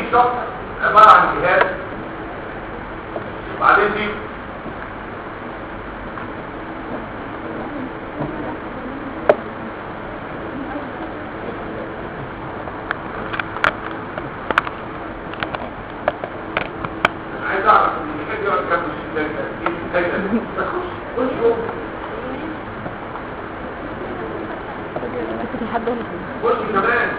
شوك عباره عن جهاز وبعدين دي أنا عايز اعرف ان الحاجه يقعد جنب الشباك ده ايه الحاجه دي تخش خش جوه في حد ولا خش كمان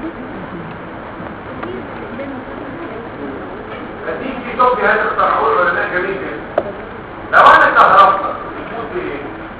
اديك في توب جهاز اخترعوه العلماء جميل جدا لو انا كهربت بيموت بايه؟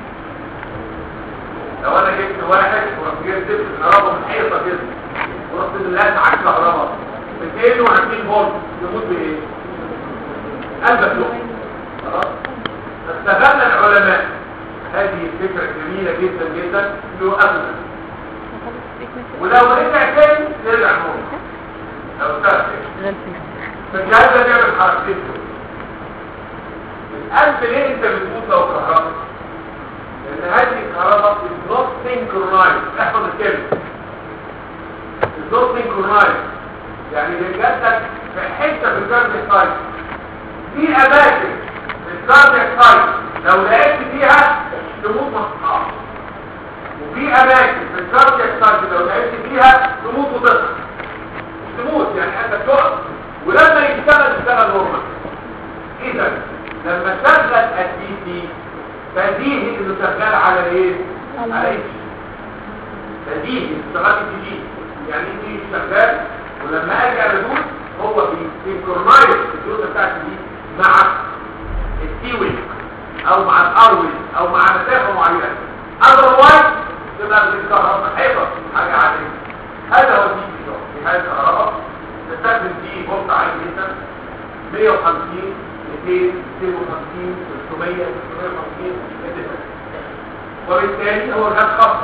لو انا جبت واحد ورحت جبت كهرباء من حيطه كده ورحت لازع على الكهرباء 220 فولت يموت بايه؟ قلبك له خلاص فاستغل العلماء هذه الفكره الجميله جدا جدا يوقفنا ولو رجع تاني يرجع نور لو استغل فالجهاز ده بيعمل حركتين دول. القلب ليه انت بتموت لو كهرباء لان هذه الكهرباء is not synchronized احفظ الكلمه is not synchronized يعني بتجدك في حته في الكاردياك سايت في اماكن في الكاردياك سايت لو لقيت فيها تموت ما تصحاش وفي اماكن في الكاردياك سايت لو لقيت فيها تموت وتصحى مش تموت يعني انت تقف ولما يشتغل يشتغل نورمال اذا لما شغل الدي سي بديهي انه شغال على ايه على ايه بديهي اشتغال الدي جي يعني دي شغال ولما اجي ادوس هو بيسينكرونايز الجزء بتاعتي دي مع التيوي او مع الاروي او مع مسافه معينه اذروايز تبقى بتتكهرب حيطه حاجه عاديه هذا هو الدي سي في هذه الكهرباء نستخدم فيه فولت عالي جدا 150 200 250 300 350 etc. وبالتالي هو جهاز خاص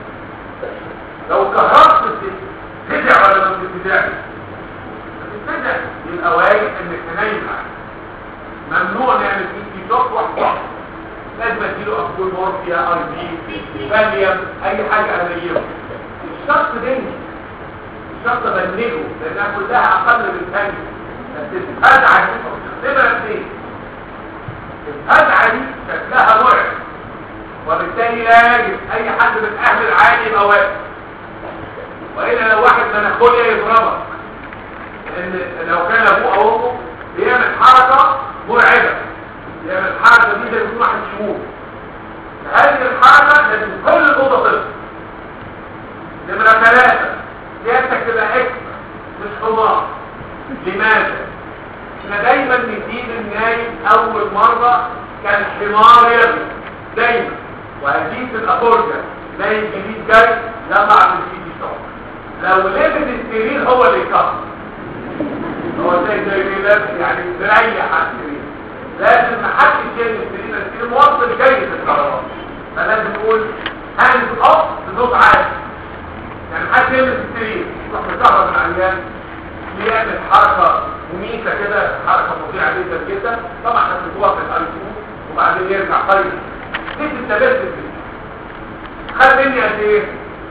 لو كهربت تدع ولا ما بتدعش بتدع يبقى واجب انك تنيم ممنوع نعمل فيه في شوك واحد لازم اديله افكول مورفيا اي بي فاليوم اي حاجه انيمه الشخص دنجي الشخص بنجه لانها كلها اقل من ثانيه بس الهدعه دي نمره اثنين الهدعه دي شكلها مرعب وبالتالي لا يجب اي حد من اهل العالي يبقى واقف والا لو واحد مناخوليا يضربك لان لو كان ابوه او امه بيعمل حركه مرعبه بيعمل الحركه دي زي ما يكون واحد شموع هذه الحركه لازم كل الاوضه تطلع نمره ثلاثه سيادتك تبقى اكس مش حمار لماذا؟ احنا دايما ندين النايم اول مرة كان حمار يبني دايما وهجيب الافورجا نايم جديد جاي لمع من الفيدي شوك لو لبس السرير هو اللي يكسر هو زي زي بيلبس يعني مريح على السرير لازم محدش يشيل السرير السرير موصل جيد الكهرباء فلازم نقول هاند اوف بصوت عالي يعني حد يلبس السرير يروح مكهرب العيان يعمل حركة مميتة كده حركة مطيعة جدا جدا طبعا هتبقوها في الاي وبعدين يرجع طيب دي تستبدل دي خد مني قد ايه؟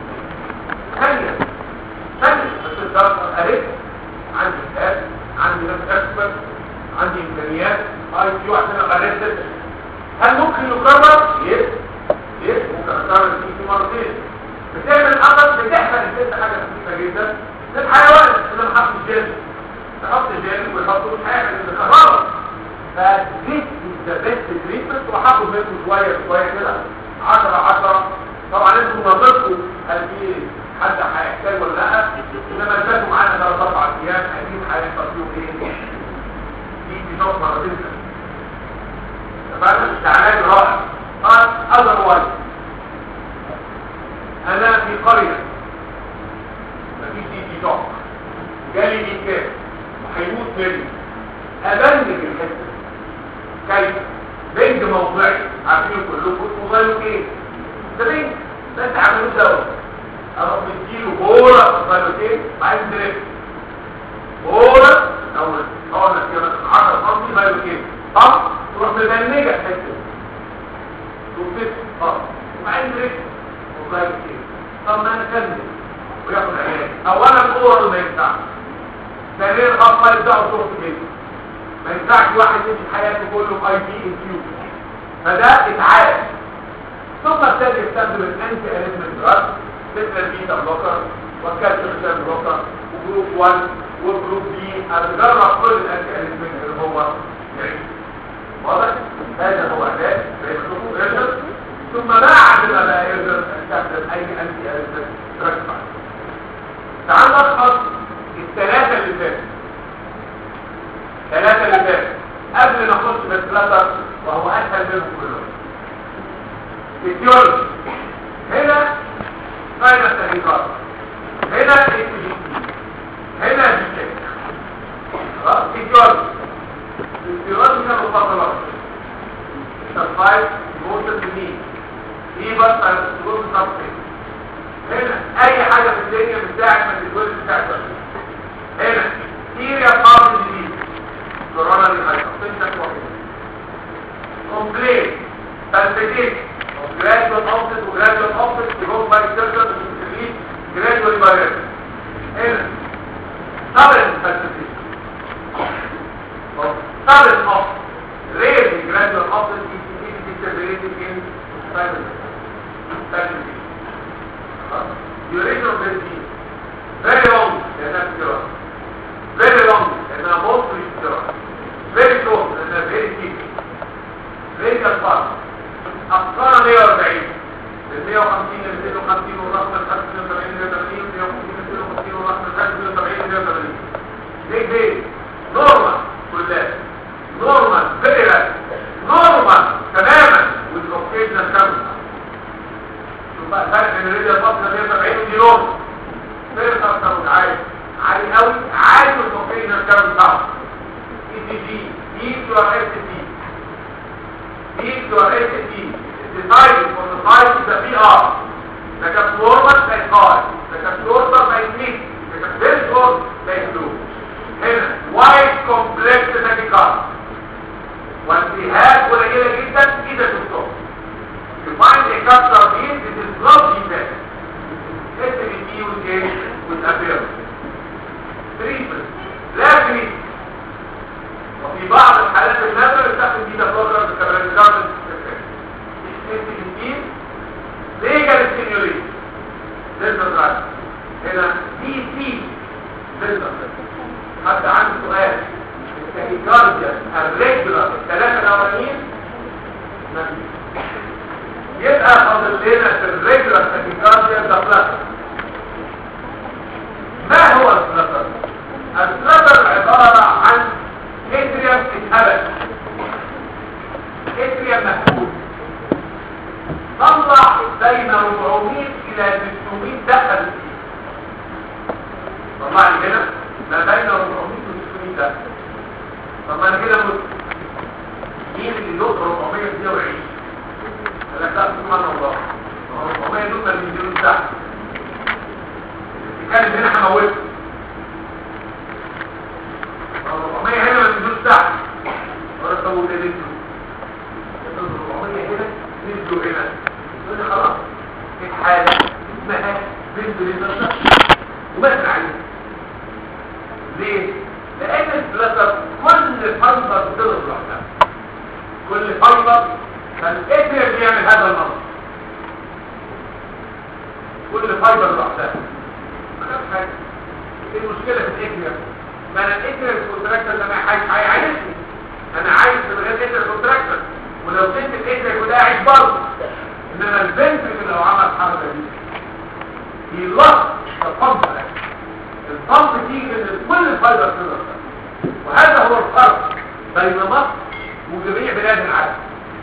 ثانية ثانية بس الضغط قريت عندي كتاب عندي ناس اكسبرت عندي امكانيات اي كيو عشان اقرب هل ممكن يكرر؟ يس يس ممكن اكرر فيه مرتين بتعمل اقل بتحمل الست حاجه خفيفه جدا للحيوان اللي ما حطش جلد تحط جلد ويحطوا حاجه اللي كهرباء فدي ذا بيست تريتمنت وهاخد منكم شويه شويه كده 10 10 طبعا انتم نظرتكم هل في حد هيحتاج ولا لا انما الفاتوا معانا ثلاث اربع ايام اكيد هيحصل فيهم ايه دي في شوط مرتين تمام ده علاج رائع قال اذروايز انا في قرية مفيش دي دي شوك جالي ميكان وهيموت مني ابنج الحته كيف بنج موضعي عارفين كلكم اسمه غيره ايه ده بنج ده انت عملوه دواء اروح مديله بورة غيروتين عايز دريب بورة او هو نسيبك 10 سم غيروتين طب تروح مبنجة الحته وفت اه وبعدين دريب وغير كده طب ما نكمل وياخد علاج اولا الكور ما ينفعش ثانيا الاطفال يبداوا شغل جدا ما ينفعش واحد يمشي حياته كله اي بي ان كيو فده اتعاد ثم ابتدى يستخدم الانتي اريثمنت دراج مثل البيتا بلوكر والكالسيوم بلوكر وجروب 1 وجروب بي انا بجرب كل الانتي اريثمنت اللي هو يعيش واضح هذا هو علاج ريسك ثم بعد ما بقى يقدر استخدم اي انتي اريثمنت دراج تعال نلخص الثلاثه اللي فاتوا ثلاثه اللي فاتوا قبل ما نخش بالثلاثه وهو اسهل منهم كلهم الديولوجي هنا فاينل تغييرات هنا اي هنا دي خلاص الديولوجي الديولوجي كانوا مفضلات الفايف موتر مين دي بس على السلوك الصفحي هنا اي حاجه في الدنيا بتاعك ما تتولد بتاعك هنا سيريا قابل جديد كورونا دي هايبرتنشن واحد كومبليت تنفيذ gradual onset و gradual onset يقوم by surgeon وتسليم gradual barrier هنا sudden palpitation sudden onset rarely gradual onset is deteriorating in silent palpitation duration of the disease very long لأنها steroid very long لأنها mostly steroid very short لأنها very deep radial part أقصانا 140 من 150 ل 250 والرقم ال 75 ل 80 150 ل 250 والرقم ال 75 ل 180 ليه ليه؟ نورمال كلها نورمال فيري راد نورمال تماما والاوكيجنال كامل شوف بقى فرق بين الريديا الفاصله 170 ودي نورمال فيري اكتر عالي عالي قوي عالي والاوكيجنال كامل بتاعه اي تي جي اي تو ار اس تي اي تو ار اس تي decided for the size of the PR like a normal like high like a normal like mid like a very short like blue هنا white complex tachycardia وانتهاك قليلة جدا إذا تكتب you find a capital B this is not defect SBT will change with appearance treatment لا treatment وفي بعض الحالات النادرة يستخدم بيتا بلوكر بالكبريتيكارد السنتين ليجال ستيميوليشن ليزر دراج هنا دي سي ليزر حتى عنده سؤال التاكيكارديا الريجولار الثلاثه الاولانيين يبقى فاضل لنا في الريجولار تاكيكارديا ده فلاتر ما هو الفلاتر الفلاتر عباره عن اتريم اتهبل اتريم مفقود طلع بين 400 الى 600 دخل فيه طلع لي هنا ما بين 400 و 600 دخل طب ما انا كده مت مين اللي يقدر 400 دي ويعيش قال لك لا سبحان الله 400 دول ما بينزلوش تحت بتتكلم هنا هموته 400 هنا ما بينزلوش تحت ولا طب وده نزلوا 400 هنا نزلوا هنا يقول لي خلاص في حالة اسمها بنت للنصر ومثل عليه ليه؟ لأن البلاتر كل فايبر بتضرب لوحدها كل فايبر فالإثر بيعمل هذا النصر كل فايبر لوحدها ما كانش حاجة ايه المشكلة في الإثر؟ ما أنا الإثر الكونتراكتر اللي أنا عايز عايزني أنا عايز من غير إثر كونتراكتر ولو سبت الإثر يكون قاعد برضه انما البنت لو عمل الحركه دي يلص البمب البمب تيجي من كل الفايبر كده وهذا هو الفرق بين مصر وجميع بلاد العالم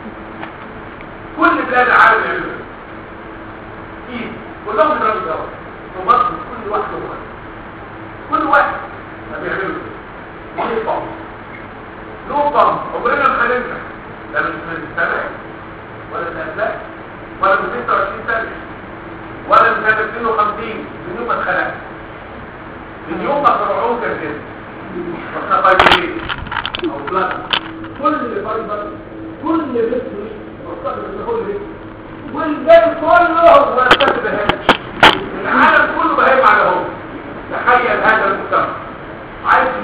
كل بلاد العالم يعملوا ايه كلهم بيضربوا دواء في مصر كل واحد واحد كل واحد ما بيعملوا كده ليه بمب له بمب عمرنا ما هننجح لا مش من السماء ولا الافلاك ولا من 26 سنة ولا من سنة 52 من يوم ما اتخلقت من يوم ما فرعون كان كده واحنا فايبرين او بلازما كل فايبر كل متر مستقبل من كل متر والباقي كله هو يستخدم بهايم العالم كله بهايم على هو تخيل هذا المجتمع عايز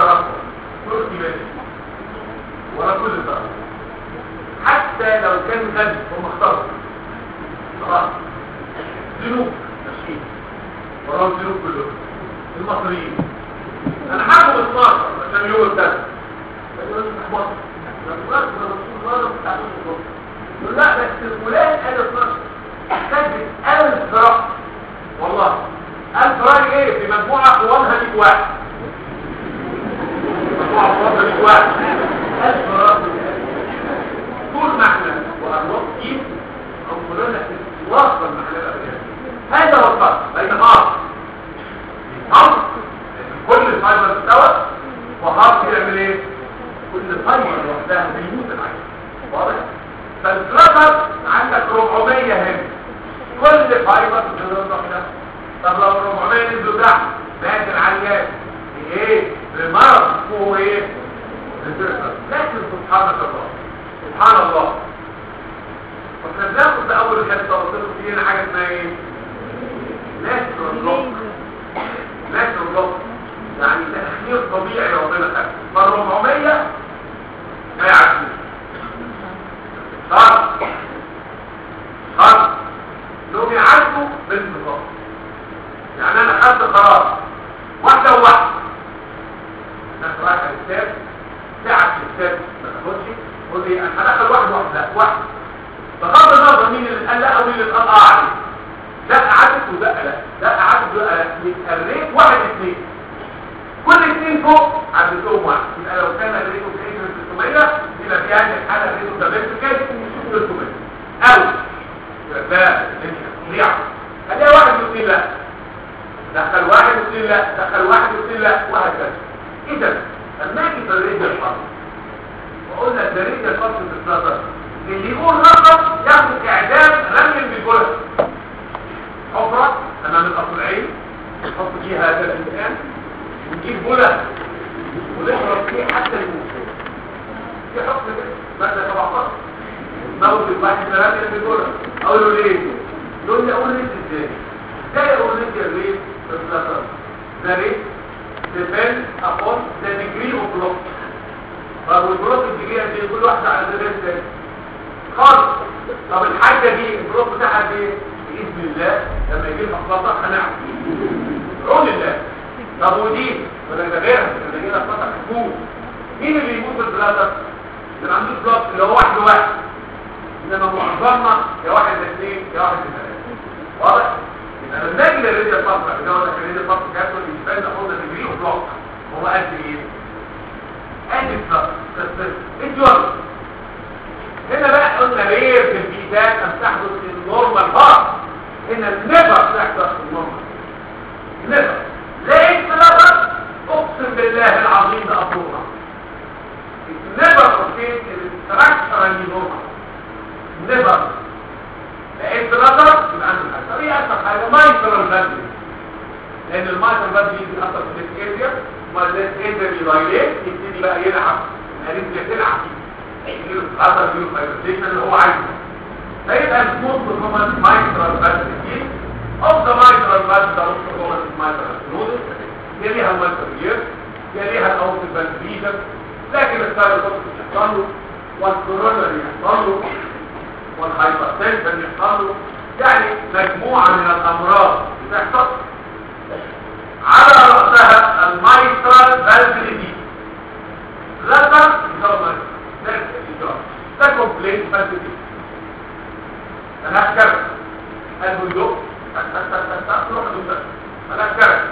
ترقب تركي ماشي ورا كل ترقب حتى لو كان غني هم اختاروا خلاص ذنوب ماشيين وراهم ذنوب كلهم المصريين انا حاكم 12 عشان يوم الدرس يقول لك احبط يقول لا بس فلان قال 12 سجل 1000 رقم والله 1000 راجل ايه في مجموعه قوامها 100 واحد مجموعه قوامها 100 واحد 1000 رقم طول ما احنا وارواح كيف او كلنا واصل محل الابيات هذا هو الفرق بين هارت هارت كل فايبر استوى وهارت يعمل ايه كل فايبر لوحدها بيموت العين واضح فالفلتر عندك 400 هنا كل فايبر بتقدر لوحدها طب لو 400 نزلوا تحت مات العيان ايه بمرض اسمه ايه لكن سبحان الله سبحان الله واحنا بناخد في اول الحصه قلت لكم في هنا حاجه اسمها ايه ناتشورال بلوك ناتشورال بلوك يعني تاخير طبيعي ربنا خلقه فال 400 ما يعدوش خلاص خلاص لو يعدوا بالنظام يعني انا خدت قرار واحده وواحده الناس رايحه الكتاب ساعه الكتاب ما تاخدش قول لي انا هدخل واحد واحد لا واحد بغض النظر مين اللي قال لا او مين اللي قال اه عليه لا عدت وده لا لا عدت وده لا يبقى الريت واحد اثنين كل اثنين فوق عدتهم واحد يبقى لو كان الريت في 600 يبقى في هذه الحاله الريت ده بس كده 300 او يبقى ده طبيعه خليها واحد واثنين لا دخل واحد واثنين لا دخل واحد واثنين لا وهكذا اذا لما اجي في الريت الفرق وقلنا الريت الفرق في الفلاتر اللي يقول رقم ياخد اعدام رمي بالجلد حفرة امام الاصلعين نحط فيها هذا الانسان ونجيب بلد ونحرق فيه حتى الموت في حكم كده مادة 17 موت الواحد رمي بالجلد اقول له ليه؟ يقول لي اقول ليه ازاي؟ ازاي اقول ليه الريت في الفلاتر؟ ده ريت depends upon the degree of block طب والبلوك الديجري دي كل واحدة على الريت تاني خالص طب الحاجة دي البروف بتاعها دي بإذن الله لما يجي لها خلاصة هنعمل قول الله طب ودي ولا ده غيرها لما يجي لها خلاصة حكوم مين اللي يموت بالبلاتر اللي عنده بلوك اللي هو واحد واحد انما معظمنا يا واحد اثنين يا واحد ثلاثة واضح يبقى لما نجي للريديا الصفراء اللي هو ده الريديا الصفراء جاته يبان ناخد ديجري اوف بلوك هو قد ايه؟ قد البلوك انت هنا بقى قلنا رير في البيتات ان تحدث النورمال هارت هنا النفر تحدث النورمال نفر ليه ثلاثة اقسم بالله العظيم ده ابوها نفر اوكي الاستراكشر اللي نورمال نفر لقيت ثلاثة يبقى عنده حاجة طب ايه اكتر حاجة مايترال بدري لان المايترال بدري يجي اكتر في الاسكيزيا ما ده الاسكيزيا بيضايلات يبتدي بقى يلعب الاريزيا تلعب يجيله خطر يجيله فايبريشن اللي هو عايزه فيبقى السموث بيرفورمانس مايكرال فاسيتي اوف ذا مايكرال فاسيتي اوف بيرفورمانس مايكرال نودس هي ليها المالتريير هي ليها الاوت فالفيجن لكن الثايرويد يحصل له والكورونري يحصل له والهايبرتنشن يحصل له يعني مجموعه من الامراض بتحصل على راسها المايكرال فالفيتي ذكر يسمى ده كومبلين فاسيتي ملهاش كرة قلبه يدق تروح تدق ملهاش كرة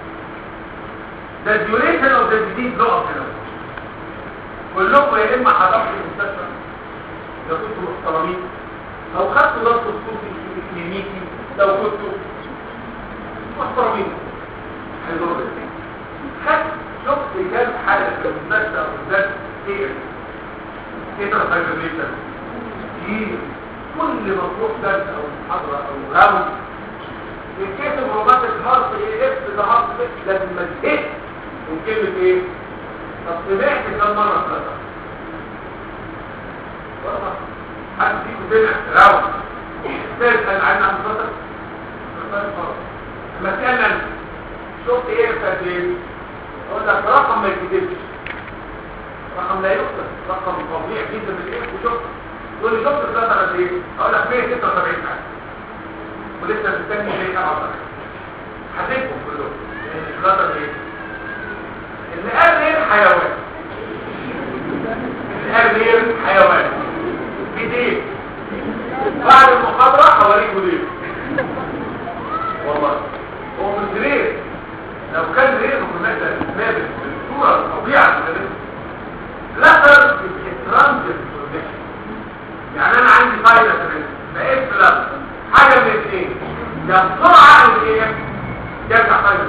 ده الديوريشن اوف ذا ديزيز نقط هنا كلكم يا اما حضرتوا المستشفى لو كنتوا محترمين او خدتوا ضغط خصوصي كلينيكي لو كنتوا محترمين هيضر خدت شفت كام حالة في المستشفى بالذات ايه كتر فايبريشن كتير كل ما تروح درس او محاضرة او راوند الكيس الروماتيك هارت ايه اف ده هارت لازم ما تهت من كلمة ايه طب سمعت كم مرة ثلاثة حد فيكم سمع راوند تسأل عنها مصدر لما تسألنا شفت ايه فاتين اقول لك رقم ما يكتبش رقم لا يكتب رقم فظيع جدا من ايه وشفت تقول لي شفت الثلاثه قد ايه اقول لك 176 حاجه ولسه مستني 177 حاسبهم كلهم لان الثلاثه ايه اللي قال ايه حيوان اللي قال ايه حيوان بديه بعد المحاضره هوريكم ليه والله هو مش رير لو كان رير كنا نقدر بالصوره الطبيعه اللي لتر الترانزيت بروتكشن يعني انا عندي فايده في بقيت في لتر حاجه من الاثنين يا بسرعه او ايه يرجع فايده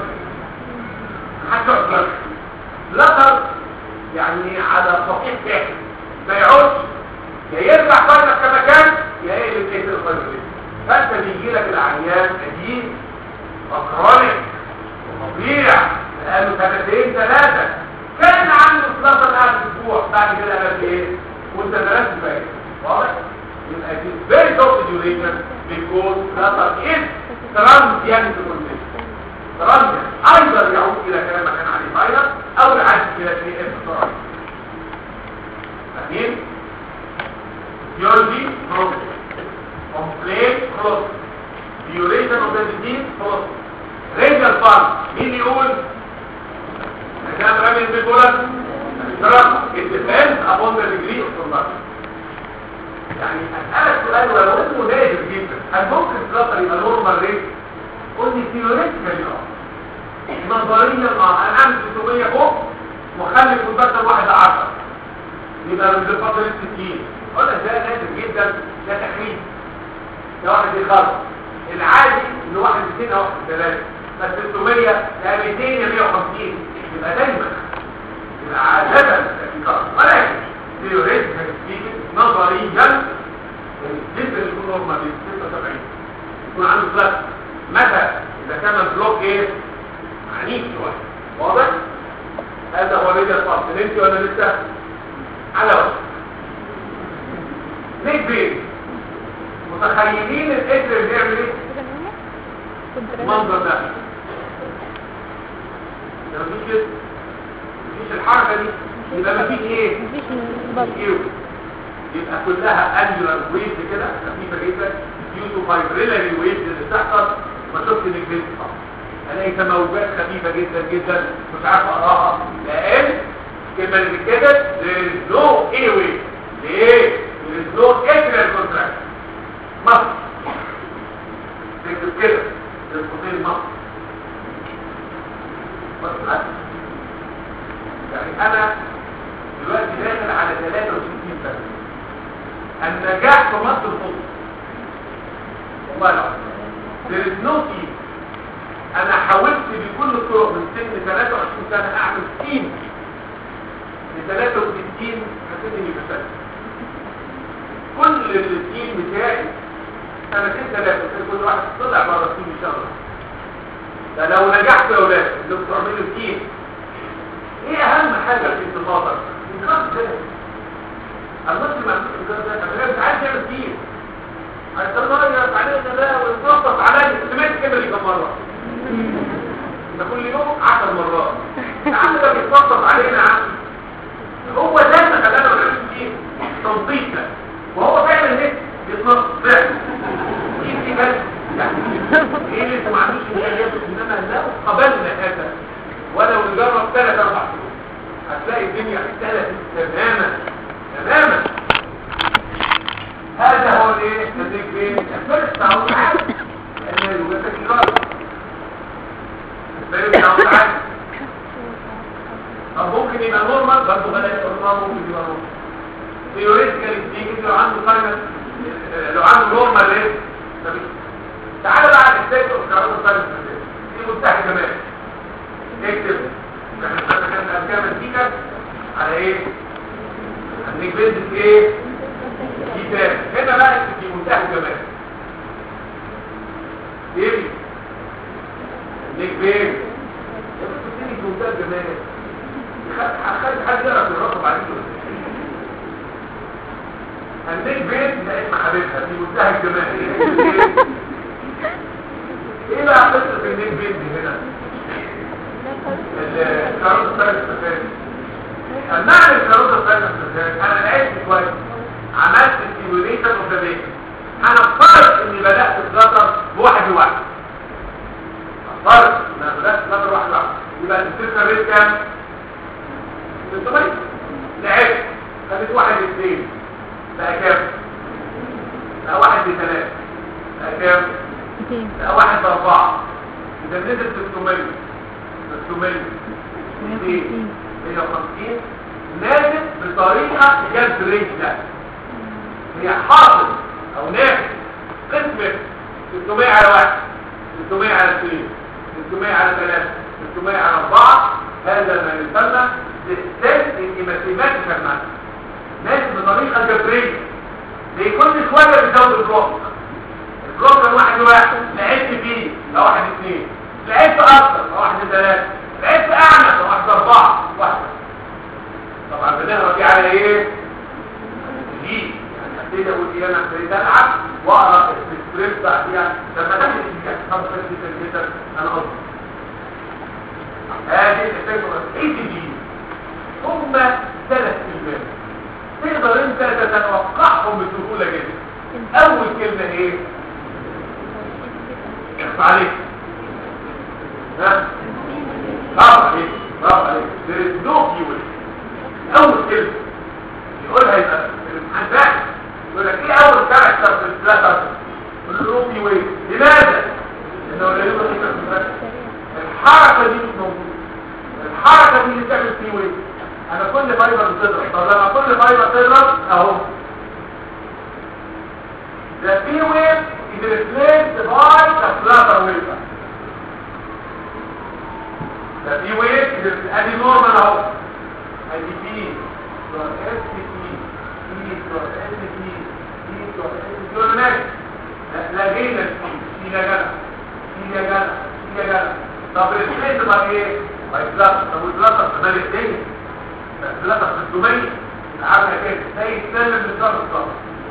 حتى لتر لتر يعني على صحيح كامل ما يعودش يا يرجع فايده كما كان يا يقلب ايه الفايده فانت بيجي لك العيان قديم وكرونيك وفظيع بقاله سنتين ثلاثه كان عنده 12 قاعد اسبوع بعد كده قال ايه وانت درست بقى واضح يبقى دي فيري شورت ديوريشن بيكون خطر ايه ترانزيانت كونديشن ترانزيانت ايضا يعود الى كلام ما كان عليه فايروس او يعود الى تي اف بسرعه فاهمين بيولوجي بروسس كومبلين بروسس ديوريشن اوف ذا ديزيز بروسس ريجل فارم مين يقول كان رامي البيبولار ترى it depends upon the degree of conduction يعني اسألك سؤال ولو انه نادر جدا هل ممكن تلاقي يبقى نورمال ريت قول لي ثيوريتيكالي اه نظريا اه انا عندي 600 فوق وخلي كونتاكتر واحد 10 يبقى من الفتره 60 اقول لك ده نادر جدا ده تخريب ده واحد يخرب العادي انه واحد 200 او واحد 3 بس 600 يا 200 يا 150 يبقى دايما يبقى عادة ولكن ثيوريتيكال سبيكينج نظريا جدا يكون نورمال 76 يكون عنده فلاش متى اذا كان البلوك ايه عنيف شويه واضح هذا هو ريدي الفصل نمت ولا لسه على وجه ليه بين متخيلين الاسر بيعمل ايه المنظر ده لو مفيش كده مفيش الحركه دي يبقى مفيش ايه مفيش ايه يبقى كلها انجلر ويفز كده خفيفه جدا ديو تو فايبريلاري ويفز اللي بتحصل ما شفتش الجلد الاقي تموجات خفيفه جدا جدا مش عارف اقراها لان كلمه اللي كده there is no airway ليه there is no atrial contraction مصر تكتب كده للخطين مصر مصر يعني انا دلوقتي داخل على 63 سنه النجاح في مصر الخطوة والله لا there is no team انا حاولت بكل الطرق من سن 23 سنة اعمل تيم ل 63 حسيت اني فشلت كل التيم بتاعي سنتين ثلاثة كل واحد طلع بره التيم ان شاء الله ده لو نجحت يا اولاد انكم تعملوا تيم ايه اهم حاجة في انتفاضك؟ انتفاض ازاي؟ المسلم ما مش عايز يعمل تيم هيتغير علينا ده ويتنطط عليا سمعت كده كم مره ده كل يوم 10 مرات يا عم ده بيتنطط علينا يا عم هو ده اللي خلانا ما نعملش تيم تنطيط ده وهو فعلا هيك بيتنطط فعلا ايه دي بس يعني ايه اللي انتوا ما عندوش امكانيات انما لو قبلنا هذا ولو نجرب ثلاث اربع شهور هتلاقي الدنيا اختلفت تماما تماما هذا هو الايه الذكرين الفرق تعود عادي لان يوجد تكرار الفرق تعود عادي طب ممكن يبقى نورمال برضه بلاش نورمال ممكن يبقى نورمال ثيوريتيكال سبيكينج لو عنده فاينل لو عنده نورمال ريت تعالى بقى على الستيت اوف كاربون ساينس دي مفتاح كمان اكتب احنا كان الارقام دي كانت على ايه هنيك بيزك ايه كتاب هنا بقى في منتهى الجمال ايه هنيك بيزك بتديني في منتهى الجمال خد حد يقرا في الرقم عليك هنيك بيزك ده اسم حبيبها في منتهى الجمال ايه بقى قصه النيك بيزك هنا الكاروت الثالث المعنى الكاروت الثالث انا لقيت كويس عملت السيموليشن اوف ذا بيكر انا افترض اني بدات الفلاتر بواحد واحد افترض ان انا بدات الفلاتر واحد واحد يبقى السيرفر ريت كام 600 لعبت خليت واحد اثنين بقى كام بقى واحد لثلاثة بقى كام بقى واحد لاربعة اذا نزل 600 600 200 150 نازل بطريقة جذرية هي حاصل او نافذ قسمة 600 على واحد 600 على 2 600 على 3 600 على 4 هذا ما يسمى الاحساس الماثيماتيكال معنى نازل بطريقة جبرية بكل شوية بيزود البلوك البلوك كان واحد واحد لعبت فيه لو واحد اثنين لعبت اكتر لو واحد ثلاثة لعبت اعنف لو واحد اربعة واحد طبعا بنقرا دي على ايه؟ دي يعني ابتدي اقول ايه انا ابتديت العب واقرا السكريبت بعديها لما تاخد الحاجات 65 متر انا قصدي هذه الفكره اي تي دي هم ثلاث كلمات تقدر انت تتوقعهم بسهوله جدا اول كلمه ايه؟ اخف عليك ها؟ برافو عليك برافو عليك there is no fuel اول كلمه يقولها يبقى الامتحان بقى يقول لك ايه اول كاركتر في الفلاتر الروبي ويت لماذا لانه لا يوجد الحركه دي مش موجوده الحركه دي اللي بتعمل فيه ويت انا كل فايبر بتضرب طب لما كل فايبر تضرب اهو the P wave is replaced by the flutter wave the P wave is ادي normal اهو ادي P dot S P P dot S P P dot S P ولا ماشي لقينا البي في يا جدع في يا جدع في يا جدع طب الريبليس بقى ايه؟ باي فلاتر طب الفلاتر ده الدنيا الفلاتر 600 عامله كده زي السلم للصف الصف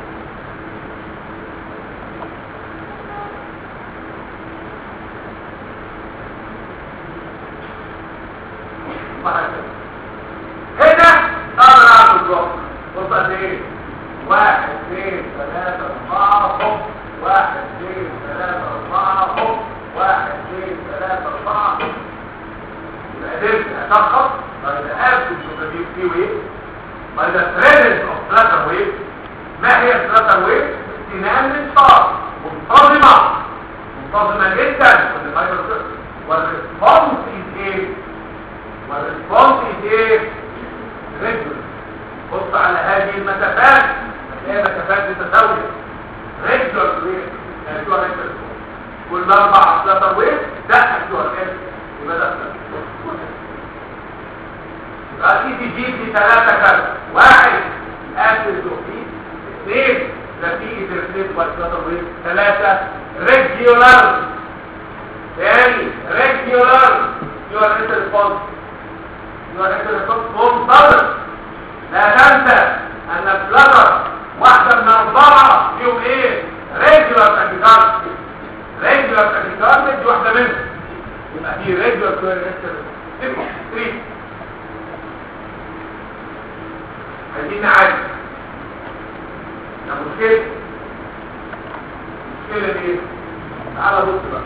هنا اقدر اعمل بلوك بص قد ايه واحد اثنين ثلاثة أربعة هوب واحد اثنين ثلاثة أربعة هوب واحد اثنين ثلاثة أربعة يبقى قدرت أشخص by the absence of the deep sea wave by the presence of flutter wave ما هي flutter wave؟ استنان من صار منتظمة منتظمة جدا والريسبونس is ايه؟ والريسبونس is ايه؟ ريجولر بص على هذه المسافات هتلاقي مسافات متساويه ريجولر ويف اكتوال ريجولر كل اربع فلاتر ويف ده اكتوال ريجولر يبقى ده يبقى اي تي جي في ثلاثه كذا واحد اسيد وفي اثنين ده في انترفيس فلاتر ويف ثلاثه ريجولر ثاني ريجولر يو ار ريسبونس يو ار ريسبونس منتظم لا تنسى ان الفلتر واحدة من اربعة فيهم ايه ريجولار تاكيكارد ريجولار تاكيكارد دي واحدة منهم يبقى في ريجولار كويركتر 3 عايزين نعالج ده مشكلة المشكلة دي ايه تعالى بص بقى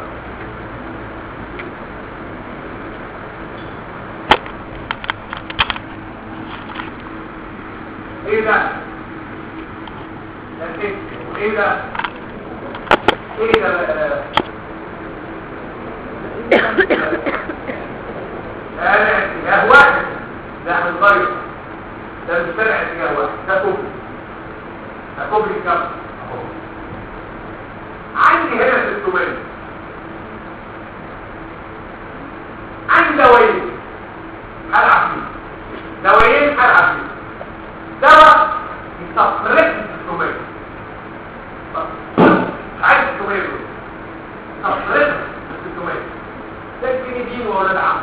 ايه ده ايه ده ايه ده هذا اتجاه واحد ده هنغير ده مش فرع اتجاه واحد ده كوبري ده كوبري كم عندي هنا 600 عندي دوايين هلعب فيه دوايين هلعب فيه دواء يستخرج السكومية عايز السكومية يستخرج السكومية ده الجنيدين وولد عم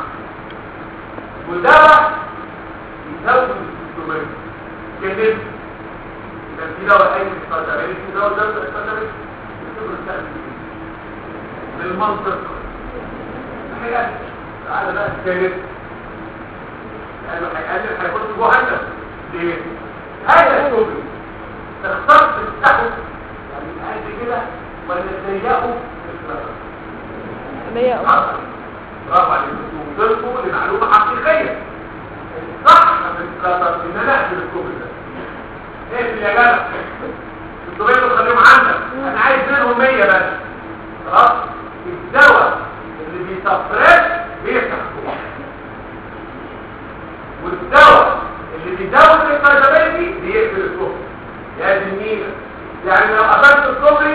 ودواء يزود السكومية كده إذا في دواء أي استخدامين في دواء زود استخدامين يستخدم السكومية بالمنطق حاجة تعالى بقى الثالث لانه هيقلل هيخش جهنم ليه؟ هذا الكوبري تختار تفتحه يعني قد كده ولا تضيقه اللي هي برافو عليكم وصلتوا لمعلومه حقيقيه الصح في القطر ان انا اقفل الكوبري ده اقفل يا جدع انتوا بقيتوا خليهم عندك انا عايز منهم 100 بس خلاص الدواء اللي بيسفرش بيفتح والدواء اللي بيزود الكارتابيلتي بيقفل الكوبري يا زميلة يعني لو قفلت الكوبري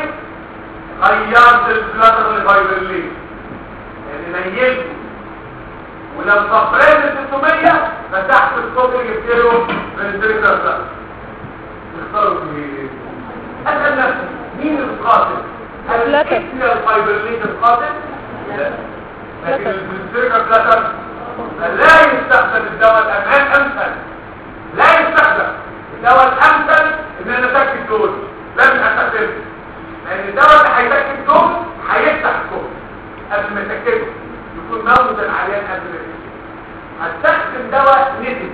غيرت الفلاتر الفايبرلين يعني نيلته ولو صفرت 600 فتحت الكوبري جبت له من الدرجة ده تختاروا ايه؟ اسال نفسي مين القاتل؟ هل الفلاتر. الكتريا الفايبرلين القاتل؟ لا لكن الدرجة فلاتر لا يستخدم الدواء الأمان أمثل لا يستخدم الدواء الأمثل إن أنا أسكت دول لازم أستخدمه لأن الدواء اللي هيسكت دول هيفتح الكون قبل ما يسكته يكون موجود العيان قبل ما يسكته هستخدم دواء نزل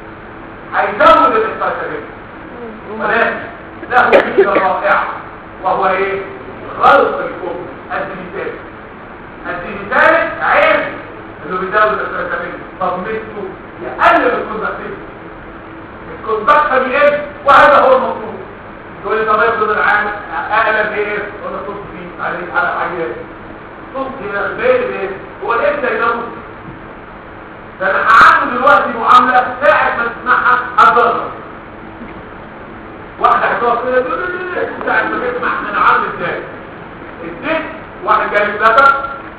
هيزود الاستخدام ولكن له ميزة رائعة وهو ايه؟ غلق الكون الديجيتال الديجيتال عيب انه بيزود الاستخدام طب مثله يقلل الكونتاكتيف الكونتاكت بيقل وهذا هو المطلوب تقول لي طب افرض العام اقلب ايه؟ ولا صوت فيه عليه على حاجات صوت هنا البيت ايه؟ هو الابن ينام ده انا هعمل دلوقتي معامله ساعه ما تسمعها هتضرب واحده هتقف كده تقول لي ساعه ما تسمع احنا عامل ازاي الست واحد جاي بلاتر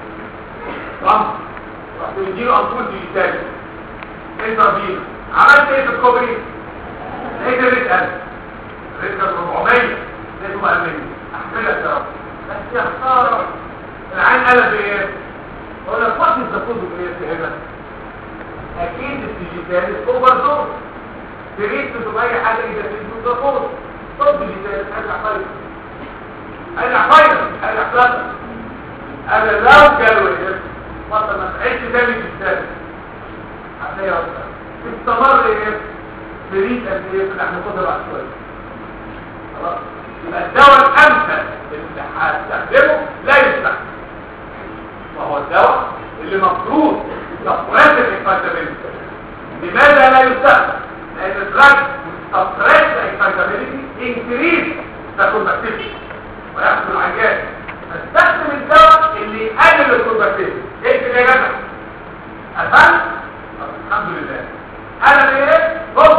رمز رحت مديله امبول ديجيتالي انترفيو عملت ايه في الكوبري؟ لقيت الريت قلب ريت 400 لقيته 1000 احملك يا رب بس يا خساره العين قلب ايه؟ اقول لك وقت الزفوز ايه هنا؟ اكيد الديجيتال اوفر دوز تريد تبقى اي حاجه اذا في الزفوز طب ديجيتال ارجع فاينل ارجع فاينل ارجع فلاتر انا لو جالوا ايه؟ بطل ما تعيش تاني ديجيتال هتلاقي اكتر استمر ايه؟ تريد قد ايه؟ احنا ناخدها بعد شويه خلاص يبقى الدواء الامثل اللي هستخدمه لا يستخدم وهو الدواء اللي مفروض سبريس الاكسايتابيلتي لماذا لا يستخدم؟ لان الدراج سبريس الاكسايتابيلتي انكريز الكونتاكتيفيتي ويحصل العيان استخدم الدواء اللي يقلل الكونتاكتيفيتي ايه كده يا جدع؟ قفلت؟ طب الحمد لله انا بايه؟ بص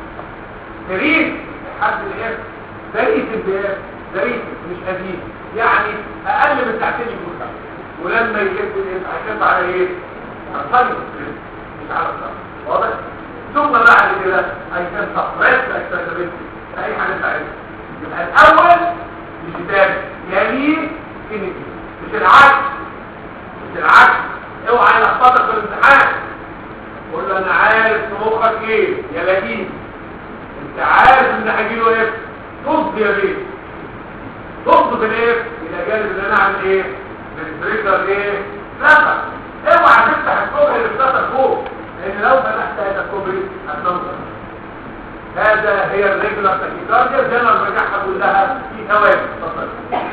تريد لحد الايه؟ زريف البيان زريف مش قديم يعني اقل من ساعتين يكون خمس ولما يجيب هيخف على ايه هنصلي مش على الصلاه واضح ثم بعد كده هيكون تفريط الاكتسابيلتي اي حاجه تعملها يبقى الاول الكتاب يليه كلينيكي مش العكس مش العكس اوعى يلخبطك في الامتحان قول له انا عارف في مخك ايه يا لذيذ انت عارف ان هجيله ايه صد يا بيه صد في الايه الى جانب ان انا اعمل ايه بالبريكر ايه نفس اوعى تفتح الكوبري اللي اتكسر فوق لان لو فتحت هذا الكوبري هتنظر هذا هي الريجولار تاكيكارديا زي ما برجعها كلها في ثواني اتفضل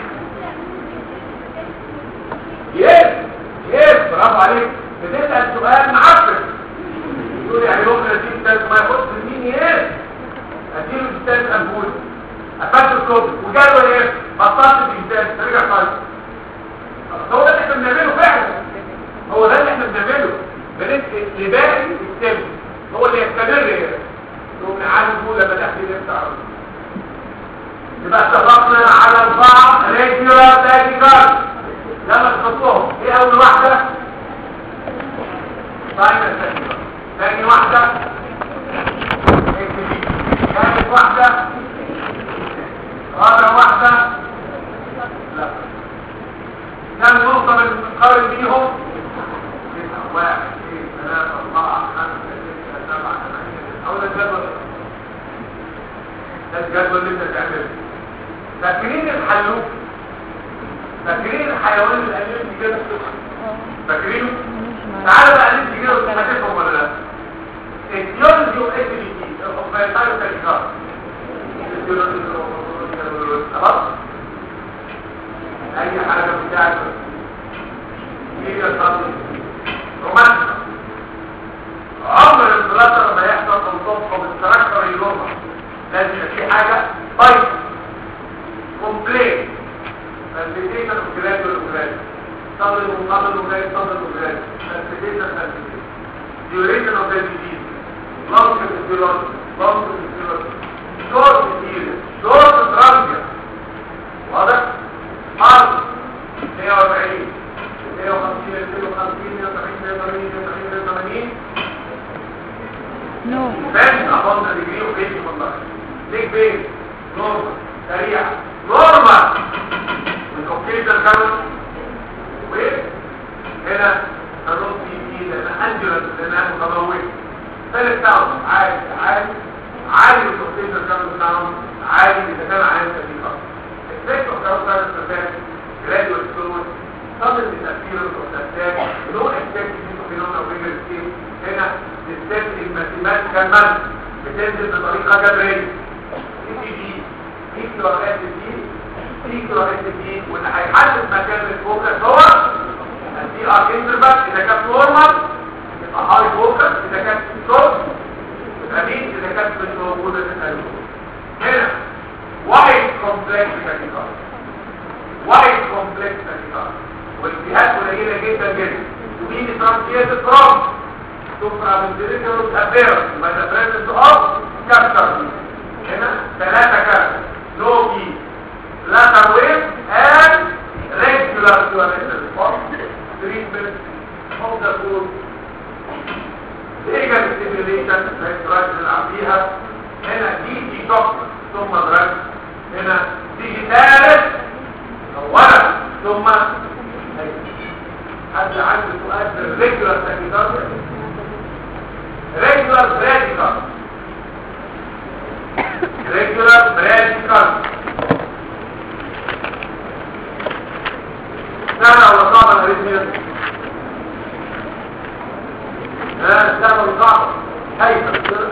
يس يس برافو عليك بتسال سؤال معفن يقول يعني ممكن اديك ثالث ما يخص مين يس اديله الثالث انبول قفلت الكوبري وجاله ايه بطلت الجدال رجع طيب هو ده اللي احنا بنعمله فعلا هو ده اللي احنا بنعمله بنسال لباقي السم هو اللي يستمر هنا نقوم نعالجه لما تحكي نفسه عرض يبقى اتفقنا على اربعه ريجولار تاكيكارد لما تحطوهم ايه اول واحده فاينل تاكيكارد ثاني واحده ثالث واحده رابع واحده لا كم نقطه بنقارن بيهم واحد اثنين ثلاثه اربعه خمسه سته سبعه ثمانيه او ده الجدول ده الجدول اللي انت تعمله فاكرين الحلوف فاكرين الحيوان الاليف كده فاكرينه تعالى بقى نمشي كده وتحدثهم ولا لا الديولوجي اوف اس بي تي اوف فايتال تكرار خلاص اي حاجه بتاعت ايه يا صاحبي رومانسي عمر البلاتر ما يحصل تنطبق بالكاركتر يلومها لازم يبقى في حاجه طيب كومبلين فالبيتيشن اوف جرادوال وجرادوال صدر ومقابل وجراد صدر وجراد فالبيتيشن فالبيتيشن duration of the disease long physiology long physiology short period short transient واضح؟ حرب 140 150 250 170 180 180 نو بان احط ديجري وبيت والله ليك بيت نورمال سريع نورمال الكوكيزر كانوا وين هنا الرص يجي لان انجلس لانها متموت ثالث تاون عالي عالي عالي الكوكيزر كانوا تاون عالي اذا كان عالي سريع الفكر كانوا كانوا سريع graduate fluid sudden disappearance of the attack no expected phenomena of rigor scheme هنا بالذات الماثيماتيكال مان بتنزل بطريقه جبريه اي تي جي ايكو اس دي ايكو اس دي واللي هيحدد مكان الفوكس هو الدي ار انترفال اذا كانت نورمال يبقى هاي فوكس اذا كانت شورت يبقى مين اذا كانت مش موجوده تبقى هنا وايد كومبلكس كاتيجوري وايد كومبلكس كاتيجوري والجهات قليله جدا جدا ومين ترانسيت فروم supraventricular appearance by the presence of capture هنا ثلاثة كارت low key lateral wave and regular fluorescent response treatment of the food legal stimulation زي الدراج اللي نلعب هنا دي دي شوك ثم دراج هنا دي ثالث اولا ثم حد عنده سؤال في الريجولار تاكيكارديا regular bradycardia regular bradycardia سهلة ولا صعبة الاريثميا؟ ها سهلة ولا صعبة؟ هيفا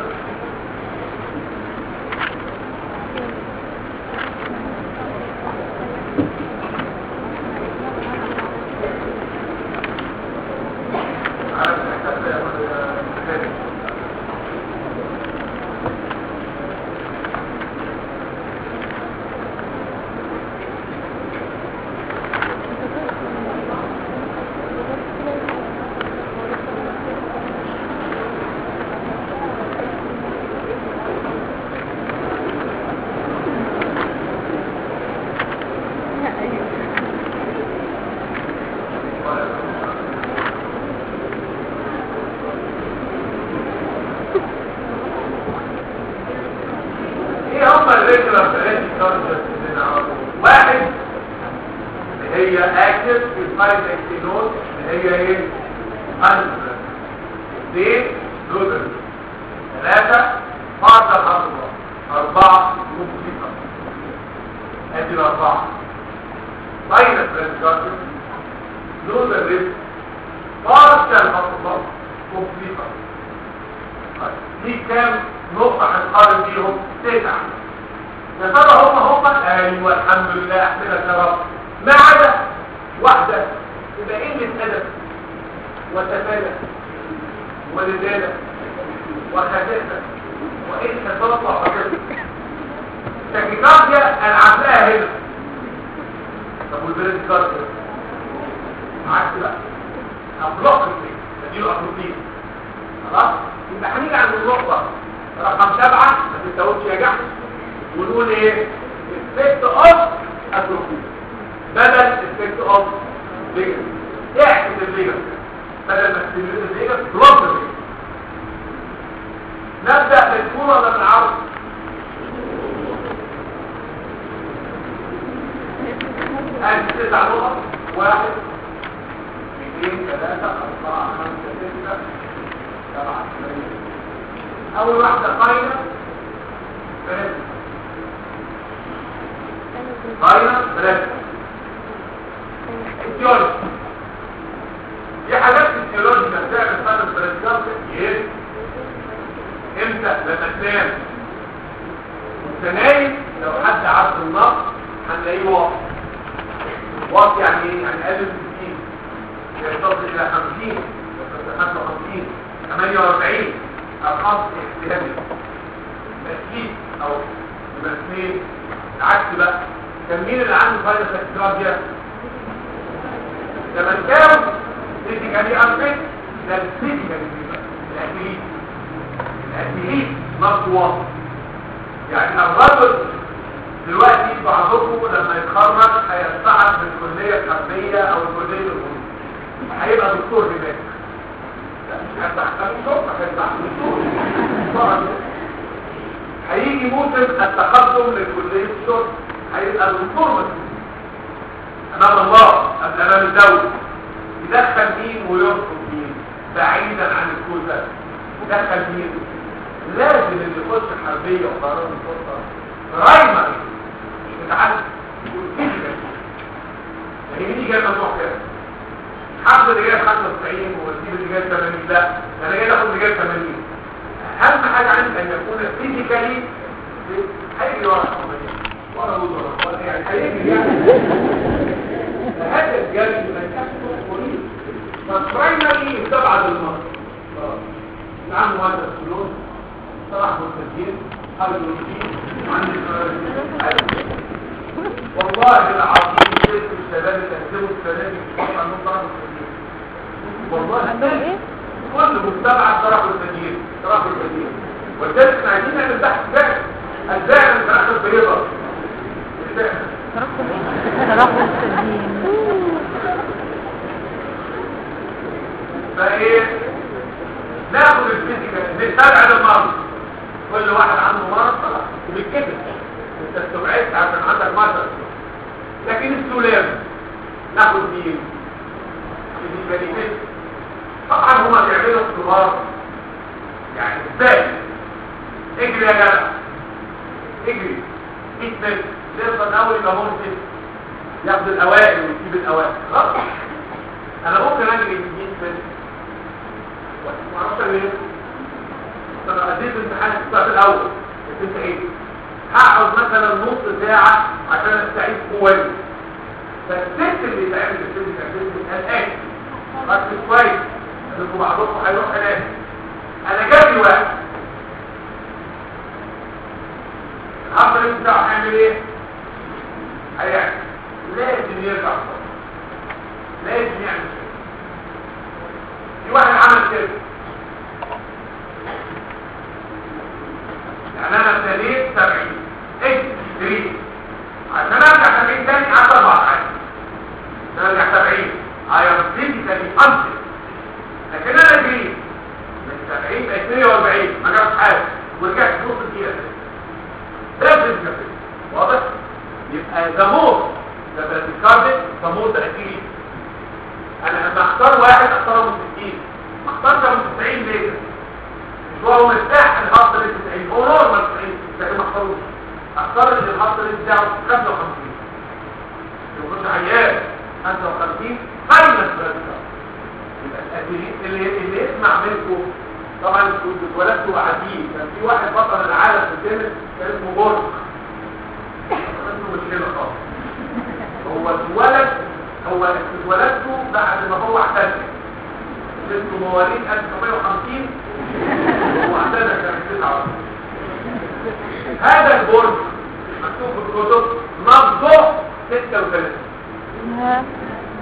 ايه هم الريجولار بريديكارديا اللي نعرفهم؟ واحد اللي هي اكتف في الفايت اكتينوز اللي هي ايه؟ انفرس اثنين لودر ثلاثة فاضل أربعة أربعة مبسيطة ادي الأربعة فاينل بريديكارديا لودر ريسك بارشل أطلاق مبسيطة دي كام نقطة هنقارن بيهم تسعة يا ترى هم هم ايوه الحمد لله احسنت يا رب ما عدا واحدة يبقى قلة أدب وتفالة ولدانة وخساسة وإيه تطلع حضرتك تاكيكارديا العب لها هنا طب والبريديكارديا عكس بقى أبلوك البيت اديله أبلوكين خلاص يبقى هنيجي عند النقطة رقم سبعة ما تتوبش يا جحش ونقول ايه effect of atrophy بدل effect of ligament احسن الليجمنت بدل ما تستمر الليجمنت بلوك الليجمنت نبدأ بالطول ولا بالعرض ادي تسع نقط واحد اثنين ثلاثة أربعة خمسة ستة سبعة ثمانية أول واحدة فاينل بريد فاينل بريد التيولوجي دي حاجات التيولوجيكال الاسنان وانت نايم لو حد عبد النقص هنلاقيه واطي واطي يعني ايه يعني اقل من 60 يصل الى 50 يصل 55 48 ارقام احتماليه مسكين او مسكين العكس بقى كان مين اللي عنده فايروس اكترابيا لما كان فيزيكالي انفيت ده الفيزيكالي الاكليت الاكليت مقوى يعني الرجل دلوقتي بعضكم لما يتخرج هيستعد من الكليه الحربيه او الكليه الهندسيه هيبقى دكتور هناك لا مش هيفتح خليل شرطه هيفتح دكتور هيجي موسم التقدم لكليه الشرطه هيبقى دكتور مسؤول امام الله قبل امام الدوله يدخل مين ويرفض مين بعيدا عن الكل ده يدخل مين لازم اللي يخش الحربيه وقرار الشرطه برايمري مش متعلم يكون فيزيكال يعني مين جاي ممنوع كده حفظ اللي جاي 95 ووسيب اللي جاي 80 لا انا جاي اخد اللي جاي 80 اهم حاجه عندي ان يكون فيزيكالي هيجي ورا ولا ولا ولا يعني هيجي يعني فهذا الجري ما يكفي قريب فالبرايمري يستبعد المرض العام هذا السلوك صلاح والتسجيل هيدروجين والله العظيم شركة الشباب تهزموا السلام يتوقع عندهم طرف التسجيل والله كل مجتمع طرف التسجيل طرف التسجيل ولذلك احنا عايزين نعمل بحث فعلا ازاي الفراخ البيضاء ترقب السليم فايه ناخد الفيزيكال بنستبعد المرض كل واحد عنده مرض خلاص وبيتكتب انت استبعدت عشان عندك مرض لكن السلام ناخد مين الفيزيكاليتيز طبعا هما بيعملوا اختبار يعني ازاي اجري يا جدع اجري 100 متر يوصل الاول يبقى ممكن ياخد الاوائل ويسيب الاوائل خلاص انا ممكن اجري 100 متر ما اعرفش ليه انا اديت امتحان الساعه الاول بس انت ايه هقعد مثلا نص ساعه عشان استعيد قوتي فالست اللي يتعمل في الفيزيكال تيست قال ايه ركز كويس انكم بعضكم هيروح هناك انا جابي واحد العصر بتاعه هيعمل ايه هيعمل لازم يرجع صوت. لازم يعمل كده في واحد عمل كده يعني انا ابتديت 70 اجري عشان ارجع 70 تاني قعدت اربع ساعات عشان ارجع 70 ايوه فيزيكالي انسل لكن انا جريت من 70 ل 42 ما جابش حاجه ورجعت نص دقيقه ده فيزيكال واضح يبقى ده موت ده براديكارديك ده موت اكيد انا لما اختار واحد اختاره من 60 ما اختارش من 90 ليه مش هو مرتاح ان الخط اللي 90 هو نورمال 90 لكن ما اختاروش اختار ان الخط اللي بتاعه 55 يخش عيان 55 فاينل براديكارديك يبقى الأدرينالين اللي اللي يسمع منكم طبعا كنت اتولدتوا قاعدين كان في واحد بطل العالم في التنس كان اسمه بورك اسمه مش هنا خالص هو اتولد هو اتولدته بعد ما هو اعتزل انتوا مواليد 1950 واعتزل كان 29 هذا البورك مكتوب في الكتب نبضه 36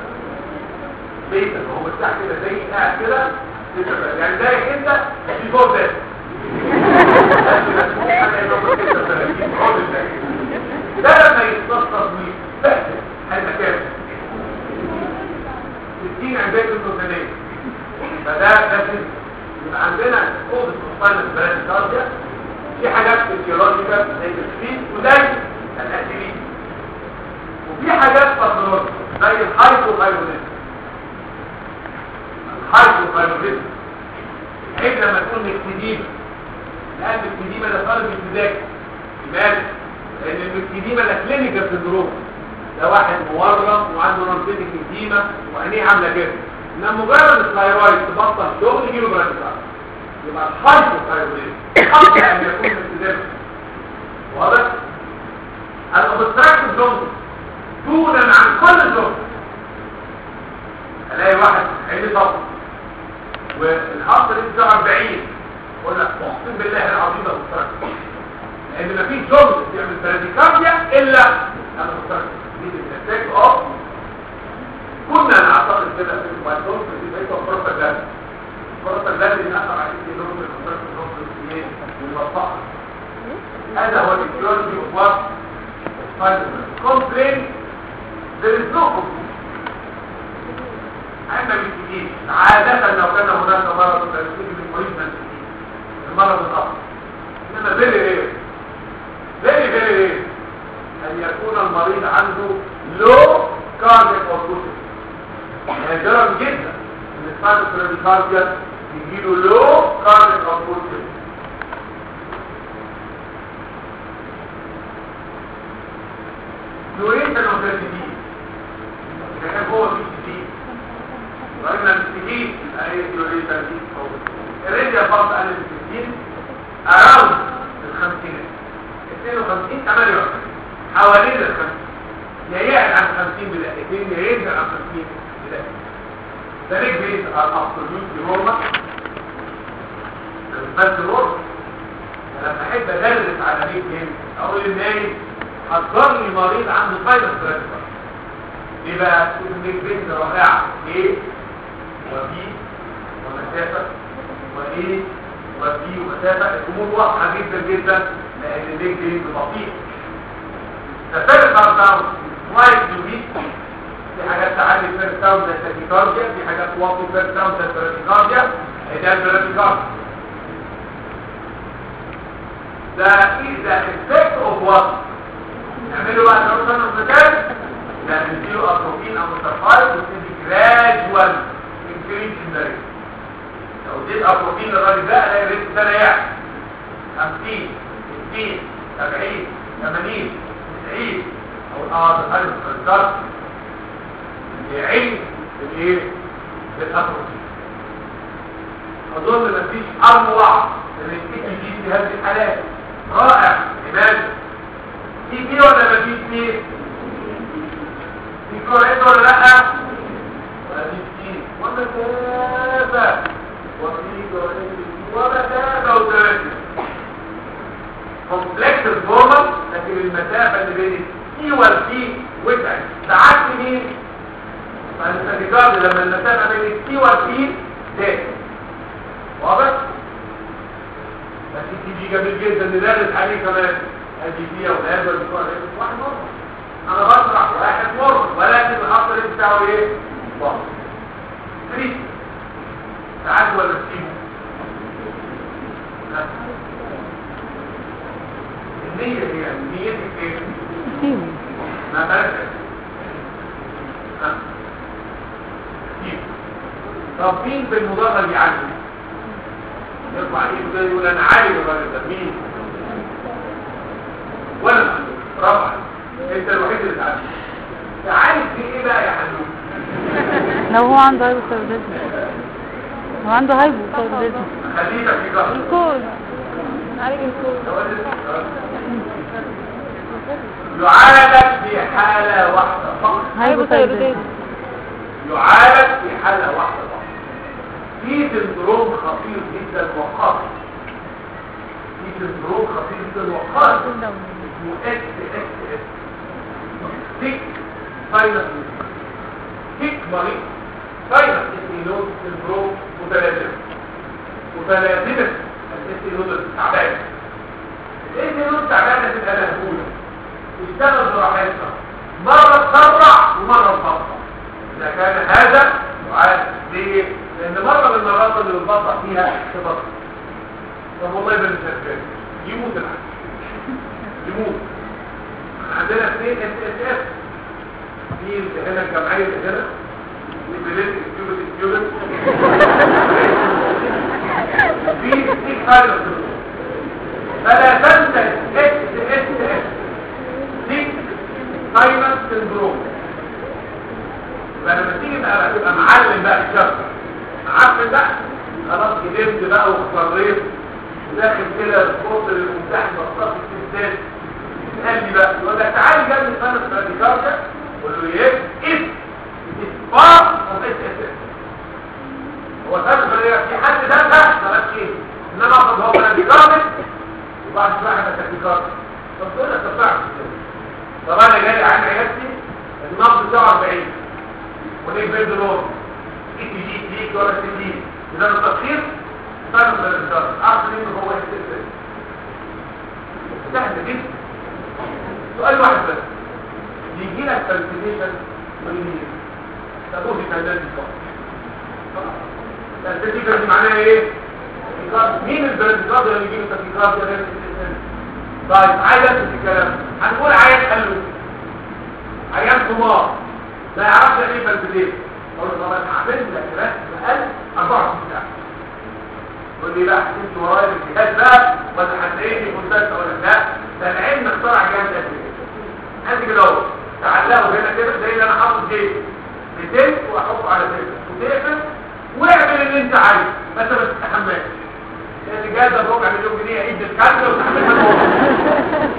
بيتك هو مرتاح كده زي قاعد كده يعني زيك انت في فوق ده ده لما يتصطف ويتبهدل هيبقى كام 60 عندك النوتانية فده لازم يبقى عندنا اوضه مصطلح البلاد الكارديا في حاجات فيزيولوجيكال زي السبيد وزي الاسيلين وفي حاجات باثولوجيكال زي الهايبوثايروديزم الهايبوثايروديزم عيب لما تكون مكتديمة لأن المكتديمة ده طالب ابتدائي لماذا؟ لأن المكتديمة ده كلينيكال سندروم ده واحد مورم وعنده نرسيتك مكتديمة وعينيه عاملة كده إنما مجرد الثايرويد تبطل شغل يجيله برانكار يبقى الهايبوثايروديزم قبل ان يكون الابتداء واضح الاوبستراكتيف جونز دونا عن كل جونز الاقي واحد عيني صف والقصر بتاعه 40 اقول لك اقسم بالله العظيم ده اوبستراكتيف لان مفيش جونز بيعمل براديكارديا الا الاوبستراكتيف دي الافكت اوف كنا نعتقد كده في البايتون في بيت الفرصه الجايه الفرصه الجايه اللي نقطع عليه اللون من الفرصه النص الايه والوسط هذا هو الكيورتي اوف وات complaint there is no complaint عندنا بالتجيب عادة لو كان هناك مرض تنسيق من مريض منسيق المرض الأصل إنما very rare very very rare أن يكون المريض عنده low cardiac output نادرا جدا ان السايتو براديكارديا يجيله لو كارنت اوتبوت دورين كانوا مرتبين اذا كان هو في جديد وإما مستجيب يبقى ايه دورين ترتيب الريديا فاضل قال المستجيب اراوند الخمسينات 52 58 حوالين الخمسين يا يعد عن 50 بالأقيتين يا ينزل عن 50 بالأقيتين ده ليه بيت الابسوليوت نورما بس نورما لما احب ادرس على بيت جيم اقول للنايم حضر لي مريض عنده فاينل بريشر ليه بقى البيت بيت رائعه ايه وبي ومسافه وايه وبي ومسافه الامور واضحه جدا جدا لان الليج جيم بطيء تفرق داون سلايد يوبي في حاجات تعلي فيرست داون زي التاكيكارديا في حاجات واطي فيرست داون زي البراديكارديا ده البراديكارديا ده ايه ده افكت اوف وات نعمله بقى لو كان المكان ده نديله اتروبين او مستفايد وتدي جراجوال انكريز ان ذا ريت لو اديت اتروبين للراجل ده الاقي الريت ده يعلى 50 60 70 80 90 او اه ده خالص بالظبط علم بالايه بالاتروفي اظن مفيش اروع من التي جي في هذه الحالات رائع لماذا في فيه ولا مفيش فيه في كوريت ولا لا مفيش فيه ومسافه وفي كوريت ومسافه وتراكم كومبلكس الفورمال لكن المسافه اللي بين السي والسي وسعت ساعات مين فالانتجاد لما المسافة بين السي والسي زاد واضح؟ بس السي دي جميل جدا ندرس عليه كمان ادي فيها وهذا الاسبوع واحد مرة انا بشرح واحد مرة ولكن الخط اللي بتاعه ايه؟ واحد ثري ساعات ولا تسيبه؟ النية هي نيتك ايه؟ ما بلدك طب مين بالمضاغة اللي عنده يرفع ايده كده يقول انا عالي الراجل ده مين ولا رفع انت الوحيد اللي تعالي تعالي في ايه بقى يا حلوم لو هو عنده هايبوثايروديزم هو عنده هايبوثايروديزم خليتك في ظهر الكود عالج الكود يعالج في حالة واحدة فقط هايبوثايروديزم يعالج في حالة واحدة فقط في سندروم خطير جدا وخاطر في سندروم خطير جدا وخاطر اسمه اكس اكس اكس تيك ساينس تيك مريض ساينس اسمه سندروم متلازمة متلازمة الاسم التعبان الاسم التعبان تبقى مهبولة تشتغل براحتها مرة تسرع ومرة تبطأ إذا كان هذا يعاد ليه؟ لأن مرة من المرات اللي بتبطأ فيها تبطأ طب والله يبقى مش هتفهم يموت العكس يموت عندنا اثنين اس اس اس في اللي هنا الجمعية اللي هنا والبلد ستيودنت ستيودنت في ستيك سايلنس فلا تنسى اس اس اس ستيك سايلنس سندروم يبقى لما تيجي بقى تبقى معلم بقى الشخص عارف بقى خلاص كبرت بقى واخترت واحده تكنيكات طب دول تفاعل طب انا جاي عن عيادتي النبض بتاعه 40 وليه بيرد لون اي تي جي تي ولا تي جي اذا التشخيص فاهم بالانسان اعرف انه هو يستفيد سهل جدا سؤال واحد بس يجي لك كالكوليشن من تقول في كالكوليشن الكالكوليشن دي معناها ايه مين البرنسكارد اللي يجي له تكنيكات يا ريت طيب عايز اسال الكلام هنقول عيان قال له عيان حمار ما يعرفش يعني ايه بالبديل اقول له طب انا هعمل لك رسم قلب 24 ساعه يقول لي لا انت ورايا الجهاز بقى ولا هتلاقيني منتج اقول لك لا ده العلم اخترع جامد قد كده قد كده اهو تعلقه هنا كده زي اللي انا حاطط جيب بتلك واحطه على تلك وتقفل واعمل اللي انت عايزه بس ما تستحملش لان جايزه بربع مليون جنيه عيد الكلب وتحملها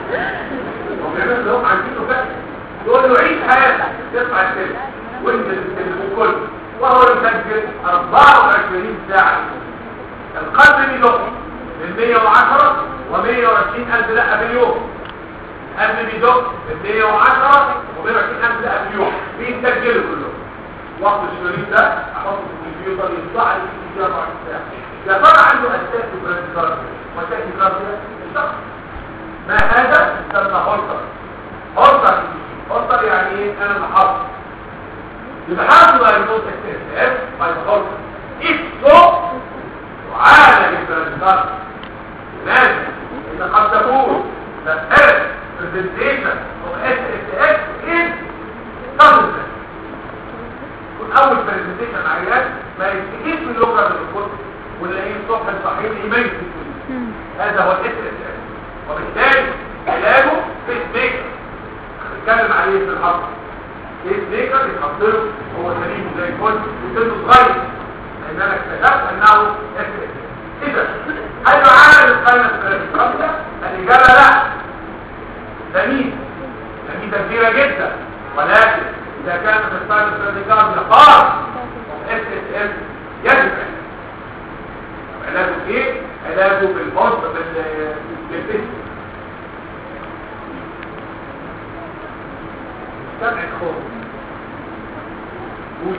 هو بيعمل لهم عايزينه بقى يقول له عيش حياتك تدفع السلم وانت السلم وكل وهو يسجل 24 ساعه القلب بيدق من 110 و120 الف دقه في اليوم القلب بيدق من 110 و120 الف دقه في اليوم بيسجلوا كلهم وقت الشريط ده احطه في الكمبيوتر يطلع لي في 24 ساعه يا ترى عنده اساس براديكارد وتكنيكارد الشخص ما هذا يسمى هولتر هولتر هولتر يعني ايه انا اللي حاطط يبقى حاطط بقى النوت اس باي هولتر if so تعالج البراديكارد لازم ان قد تكون the first presentation of SSX is substance يكون اول برزنتيشن عيان ما يستجيش من لغه الكتب ونلاقيه الصبح الصحيح يميز هذا هو الاس اس اس وبالتالي علاجه فيس ميكر هنتكلم عليه في الحلقه فيس ميكر يتحط له هو سليم زي الفل وسنه صغير لان انا اكتشفت انه اس اس اذا هل يعالج القائمه الكراسيه الاجابه لا ده مين ده مين كبيره جدا ولكن اذا كانت القائمه الكراسيه خاص اس اس اس يجب علاجه ايه علاجه بالبوست بالبيت سمع الخوف قول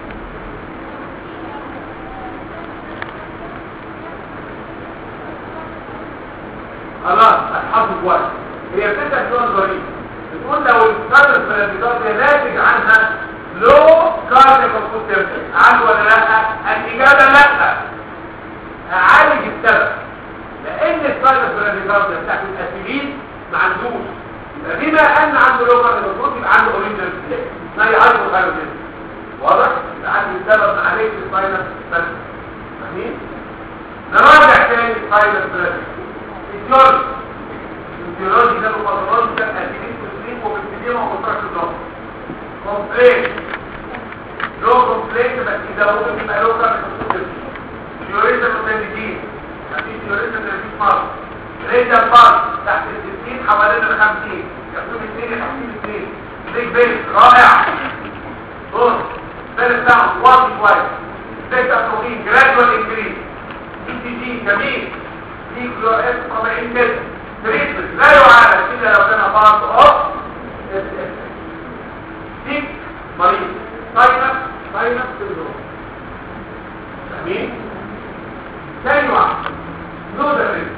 خلاص هتحطه كويس هي بتبدا شويه غريب بتقول لو الكارد الفلانيدات هي ناتج عنها لو كارد كومبوت تمبل عنده ولا لا الاجابه لا اعالج السبب لان الكارد الفلانيدات بتاعت الاسيلين ما عندوش بما ان عنده لو كارد كومبوت يبقى عنده اوريجنال سبلاك ما يعالجه خير واضح يبقى عندي السبب معالج الفاينل بس فاهمين نراجع تاني الفاينل بلاد الجورج الجورج ده مقدرات كان اسيلين تسليم وبالسليم ومطرح الضغط كومبليت لو كومبليت بس اذا ممكن يبقى لو كان يوريزا متنجين مفيش يوريزا مفيش مرض ريزا بارت تحت الستين حوالين الخمسين يكون اثنين يحسين اثنين ليك بيت رائع بص ثالث ساعة واطي كويس بيتا بروتين جرادوال انكريز اي تي جي جميل دي كلور اس طبيعي كده تريتمنت لا يعالج الا لو كان بارت اوف اس اس ديك مريض ساينس ساينس سندروم فاهمين؟ ثاني واحد نودر رينج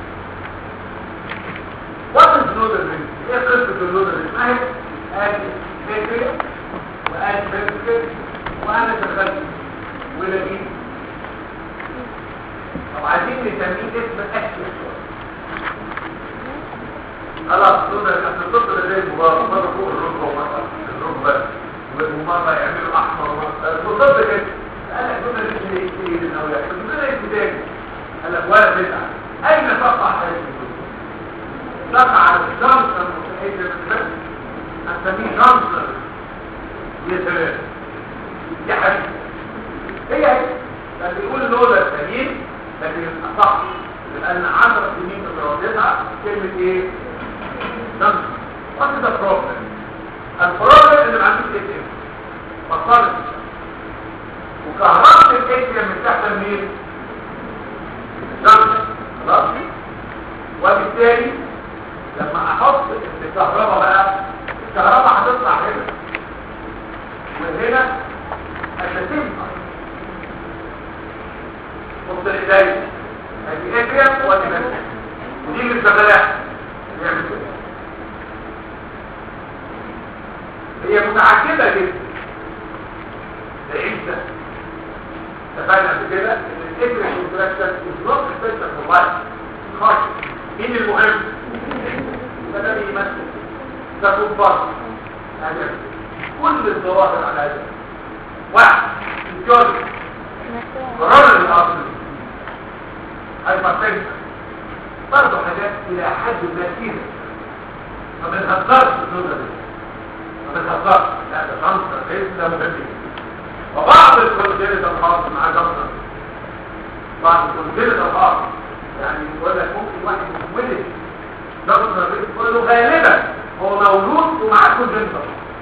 وات از نودر رينج؟ ايه قصة النودر رينج؟ اهي ادي فكرة وادي فكرة وانا دخلت ولقيت طب عايزين نسميه اسم اكشن خلاص نودر احنا الطفل زي المباراه مره فوق الركبه ومره الركبه ومره يعملوا احمر ومره الطفل كده قال لك دول لسه ايه من اولاد دول لسه تاني قال لك ولا تزعل اين تقع هذه الدنيا تقع على الجنسر المتحيز بالبس هنسميه جنسر يا سلام يا حبيبي هي هي اللي يقول ان هو ده السليم لكن الاصح لان 10 سنين من رابطها كلمه ايه جنسر وات ذا بروبلم البروبلم اللي ما عندوش ايه بطلت وكهربت الاتريم من تحت الميل جنسر خلاص وبالتالي لما احط الكهرباء بقى الكهرباء هتطلع هنا وهنا اساسين بص ايديا ادي اتريم وادي بس ودي من الزبالات بيعمل كده هي متعجبه جدا العيش ده اتفقنا قبل كده ان الاتريم كونتراكشن از نوت سبيشال فور لايف خالص مين المهم ده بيمثل ده كومبارس كل الظواهر على هذا واحد الجرد قرار الاصل هايبرتنشن برضه حاجات الى حد ما كتير ما بنهزرش في النقطه دي ما بنهزرش لا ده خمسه ليس ده مهم وبعض الكونجنتال الخاص مع جمصر بعض الكونجنتال الخاص يعني يقول لك ممكن واحد يتولد جمصر كله غالبا هو مولود ومعاه كونجنتال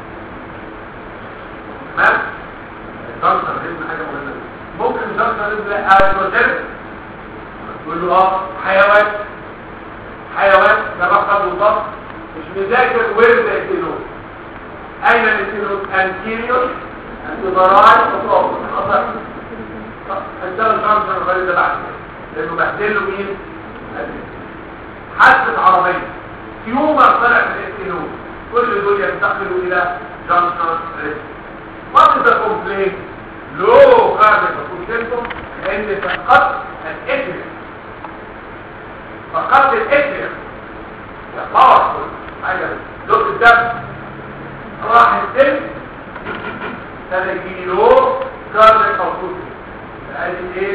تمام الجمصر لازم حاجه مهمه ممكن الجمصر لازم الكونجنتال تقول له اه حيوان حيوان ده بقى بالضبط مش مذاكر وين الاتينول اين الاتينول انتيريور انتبراي وطاول خطأ انتهى الخمسة الغريب ده بعد كده لانه بهدله مين حادثة عربية تيومر طلع في الاتينول كل دول ينتقلوا الى جانسون ريسك What is the complaint? Low cardiac symptom لان فقدت الاتريم فقدت الاتريم يا باورفول حاجه دق الدم راح الدم ابتدى يجي له كارديك اوتوبي ادي ايه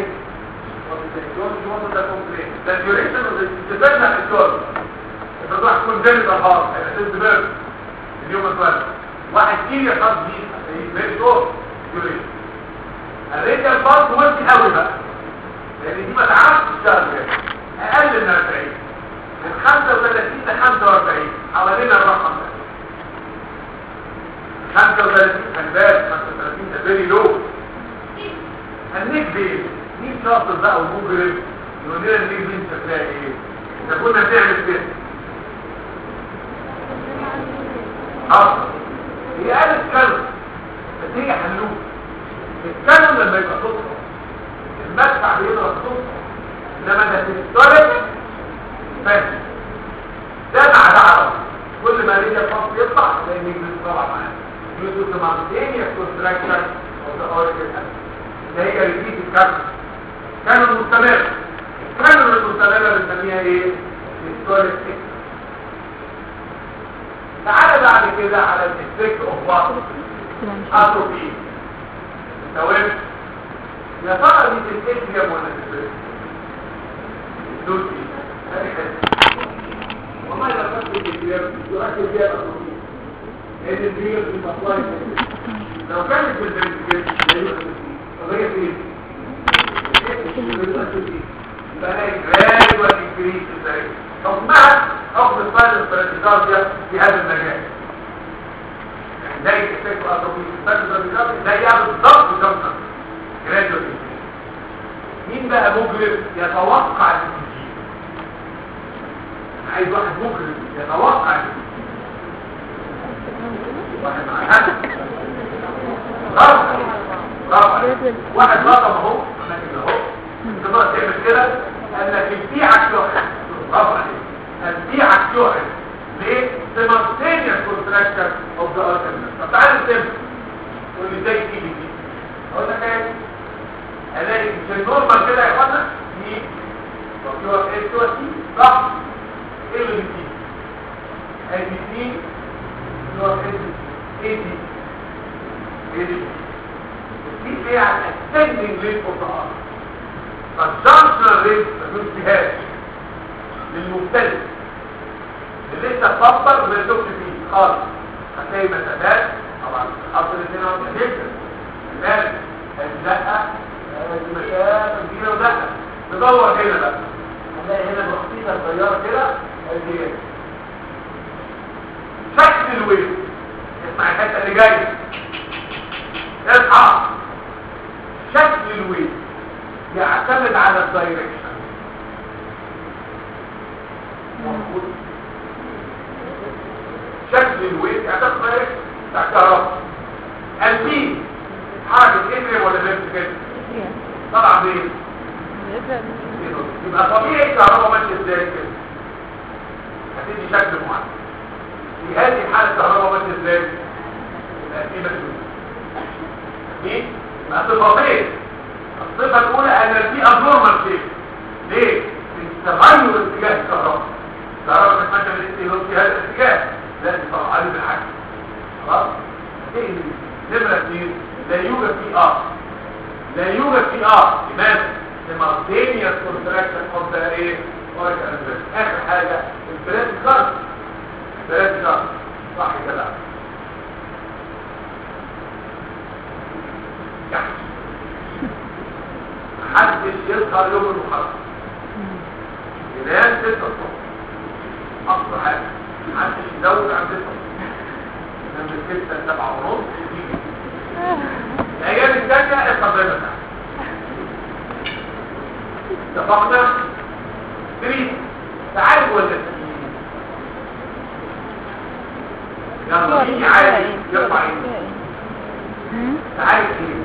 ده الديوريشن والديبندنت على الجول انت تروح تكون جامد الهارت هيبقى سيلز بيرد اليوم اتولد واحد كيلو خد دي فيري شورت ديوريشن الريتال بارت وانت قوي بقى لان دي ما تعرفش تشتغل كده اقل من 40 من 35 ل 45 حوالين الرقم ده 35 خلي بالك 35 ده فيري لو النيك بيل مين شاطر بقى ومجرم يقول لنا النيك بيل شكلها ايه اذا كنا بنعمل كده حاضر هي قالت كلمه بس هي حلوه الكلمه لما يبقى صدفه المدفع بيضرب صدفه انما ده تستولد فاشل ده مع ده عرض كل ما رجع الفصل يطلع زي النجم طبعا معاه يوسف سمعتين يكون تراكشن او تقارك الأسل ده هي ريبيت الكارت كانوا مستمر كانوا المستمرة بنسميها ايه؟ هيستوريك تعالى بعد كده على الافكت اوف وات اتروفي تمام يا ترى دي تتكلم ولا تتكلم دول والله لو خدت الكتاب يؤكد فيها الاتروفي لان الدنيا في المطلع لو كانت في البنتكت لا يؤكد طب هي فين؟ يبقى جرادوال انكريس ازاي حكمها حكم الفايل البراديكارديا في هذا المجال يعني زي الافكت الاتروفي الفايل البراديكارديا زيها بالضبط كمسة جرادوال انكريس مين بقى مجرم يتوقع الانكريس عايز واحد مجرم يتوقع الانكريس واحد معاه رفع رفع واحد رقم اهو عمال كده اهو تقدر تعمل كده انك تبيعك شهر رفع تبيعك شهر ليه؟ simultaneous contraction of the organ طب تعالى نسمع تقول لي ازاي تيجي دي اقول لك ايه الاقي في النورمال كده يا اخوانا دي مكتوبه في اس سي صح ايه اللي بتيجي ادي دي اللي هو اس ايه دي ايه دي دي هي على الاسندنج ريت اوف ذا ار فالجانشنال ريت ما فيهاش للمبتدئ اللي لسه تفكر ما يدوكش فيه خالص هتلاقي مسافات طبعا حصل هنا جدا لذلك الزقه دي مسافه كبيره وزقه ندور هنا بقى هنلاقي هنا بسيطه صغيره كده ادي هنا شكل الويل اسمع الحته اللي جايه اصحى شكل الويل يعتمد على الدايركشن موجود شكل الويف اعتقد ما ايه بتاع الكهرباء البي حركة اتريم ولا ليفت كده طبعا بايه يبقى طبيعي الكهرباء ماشيه ازاي كده هتدي شكل معين في هذه الحاله الكهرباء ماشيه ازاي يبقى في مسؤول دي يبقى صفتين الصفه الاولى ان في ابنورمال شيء ليه في تغير اتجاه الكهرباء الكهرباء مش ماشيه بالاتجاه في هذا الاتجاه لا دي طبعا علم العكس خلاص ايه نمره اثنين لا يوجد في ار لا يوجد في ار لماذا simultaneous contraction of the ايه auric aneurysm اخر حاجه البلاد كارد البلاد كارد صح كده يعني محدش يظهر يوم المحاضره ينام 6 الصبح اقصى حاجه محدش يزود عن 6 الصبح ينام من 6 ل 7 ونص يجي الايام الثانيه القضيه بتاعتك اتفقنا تريد تعالج ولا تسليم يلا مين عايز يرفع ايده تعالج ايه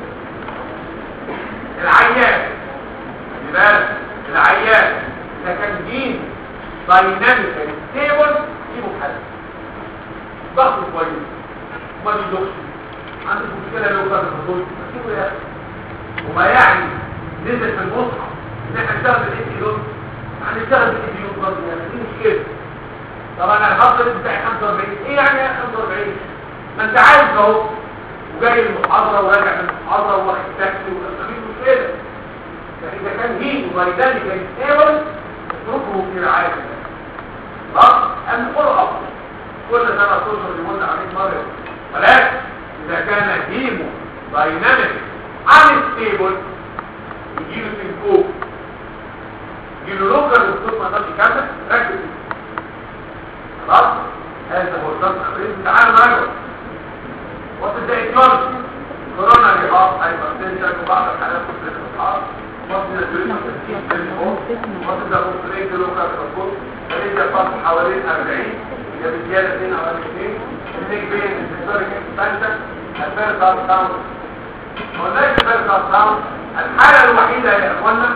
العيان خلي بالك العيان اذا كان جين دايناميكال ستيبل جيبه حل ضغطه كويس وما بيدوخش عنده مشكله لو كان الخطوط سيبه يا وما يعني نزل في المصحف ان احنا نشتغل بالايديون هنشتغل بالايديون برضه يعني دي مشكله طبعا انا الخط بتاعي 45 ايه يعني يا 45 ما انت عارف اهو وجاي المحاضره وراجع من المحاضره واخد تاكسي مفيش مشكله فاذا كان هيد وبايداني كان ستيبل اتركه في رعايه خلاص ان افضل كل سنه اشهر يقول عليك مره ولكن اذا كان هيمو دايناميك عن ستيبل يجيله سنكوب يجيله لوكر الصوت ما تقدرش يكمل ركز فيه. خلاص هذا هو الضغط الخليجي تعالوا معايا وقت الدايكولوجي كورونا رهاب هايبرتنشن وبعض الحالات كلها الاصحاب وقت الدايكولوجي وقت الدايكولوجي لوكر الصوت خليجي الفصل حوالين 40 هي بزياده 2 او 2 النيك بين الهيستوريك اكسبانشن الفيرتال ساوند هناك الفيرتال ساوند الحالة الوحيدة يا اخوانا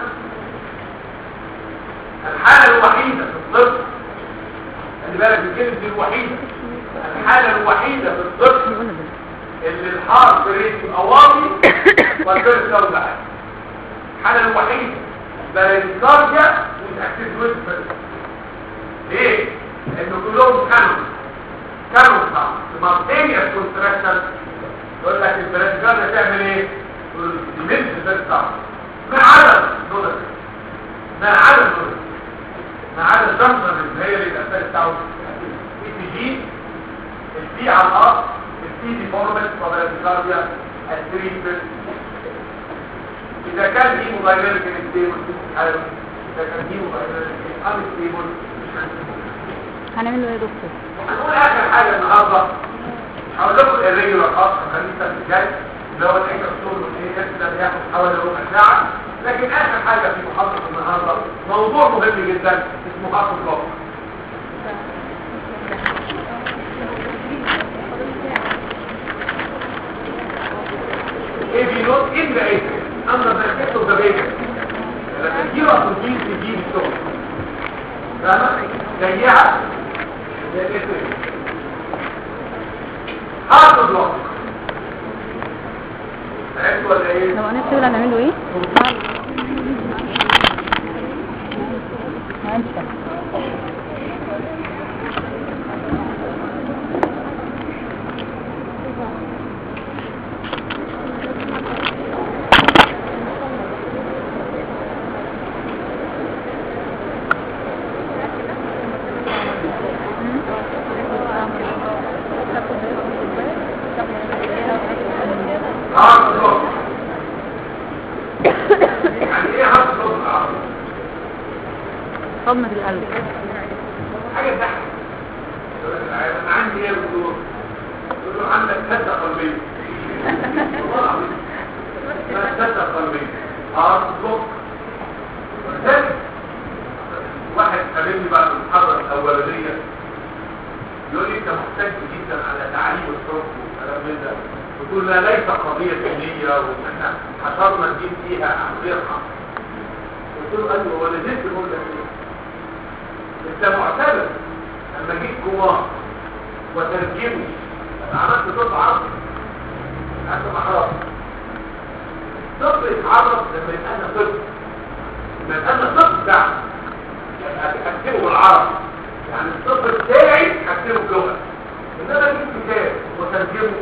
الحالة الوحيدة في الطب خلي بالك الكلمة دي الوحيدة الحالة الوحيدة في الطب اللي الحار بريد يبقى واطي والبرد كارد عالي الحالة الوحيدة بريدكارديا وتأكد ويسبر ليه؟ لأنه كلهم كانوا كانوا صح سمارتينيوس كونتراكشن يقول لك البريدكارديا تعمل ايه؟ ديمنت البرد ما عدا دولار ما عدا دولار ما عدا الجنطة اللي هي اللي الأساس بتاعه اي تي جي البي على الأرض البي دي فورمت وبراديكارديا التريبل إذا كان دي مغيرك الستيبل إذا كان دي مغيرك الستيبل هنعمل له ايه يا دكتور هنقول آخر حاجة النهاردة هقول لكم الريجولار خاص خلينا الجاي اللي هو الحاجة الصور والإيه ده بياخد حوالي ربع ساعة لكن آخر حاجة في محاضرة النهاردة موضوع مهم جدا اسمه خاص الوقت if you not in the atrium, under the effect of the vapor, لما تجيبها بروتين تجيب الشغل فاهمة؟ زيها زي الاتريم حاطط الوقت عرفت ولا ايه؟ لو هنشتغل هنعمل له ايه هنشتغل حاطط الوقت يعني ايه حاطط الوقت؟ صدمة القلب حاجة تحت انا عندي ايه يا دكتور يقول له عندك كسة قلبية والله العظيم اسمها كسة قلبية اه بالظبط ولذلك واحد قابلني بعد المحاضرة الأولانية يقول لي انت محتاج جدا على تعليم الطرق والكلام من ده بتقول لا ليس قضيه دينيه وان احنا حشرنا الدين فيها عن غيرها قلت له ايوه ولا جيت بقول لك ايه انت معتبر لما جيت كومار وترجمه عملت صوت عرض انت محرم طفل يتعرف لما يبقى انا طفل لما يبقى انا طفل ده اكتبه بالعربي يعني الطفل بتاعي اكتبه بلغه انما اجيب كتاب وترجمه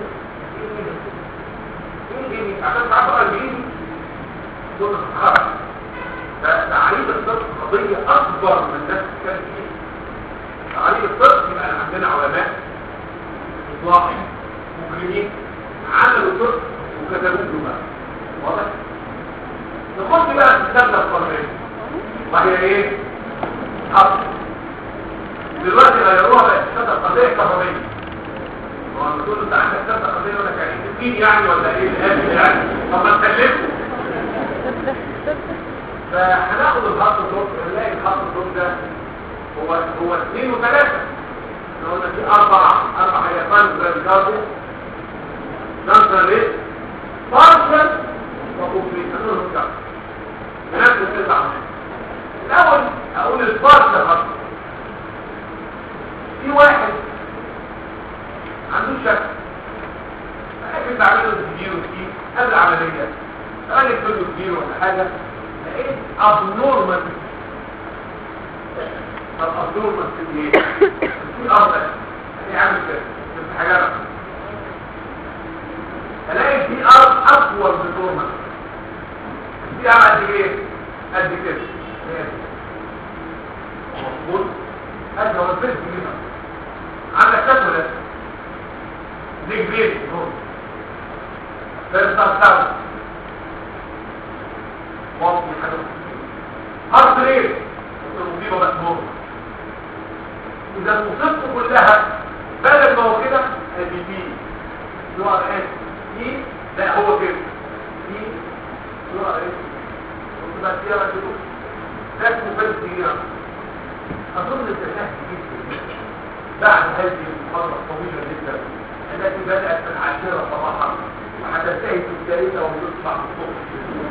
انجليزي عشان تعرفوا انجليزي دول خرج فتعليم الطفل قضيه اكبر من الناس بتتكلم فيها تعليم الطفل يبقى عندنا علماء اطلاق مجرمين عملوا طفل وكتبوه له واضح نخش بقى في السبلة القانونية وهي ايه حق دلوقتي غيروها بقت السبلة القانونية كهربية هو لما تقول له انت عندك سبلة قانونية ولا يعني تسكين يعني ولا ايه الهاب يعني طب ما تكلمه فهناخد الخط الضوء هنلاقي الخط الضوء ده هو هو اثنين وثلاثة احنا قلنا في اربع اربع حيطان جرافيكارديا نانسر ريت بارشل وكومبليت هنقولهم كده بنفس التسعة الأول أقول البارشل أصلا في واحد عنده شك لكن تعمله كبير وكبير قبل العملية راجل كله كبير ولا حاجة لقيت abnormal طب abnormal في ايه؟ في أرض يعني عامل كده في حاجة بقى الاقي في ارض اطول من نورمال دي عمل ايه قد كده مظبوط هذا هو الفيلم هنا عندك شكل ده دي كبير نورمال ده الصوت واضح حاجه هارت ريت المصيبه بقت نورمال اذا المصيبه كلها بدل ما هو كده ادي بي اللي هو الان دي لا هو كده دي صورة ايه وتبقى سيارة كده ده اسمه فيلم سيارة اظن التشاهد جدا بعد هذه المحاضرة الطويلة جدا التي بدأت من عاشرة صباحا وحتنتهي في الثالثة وتصبح الصبح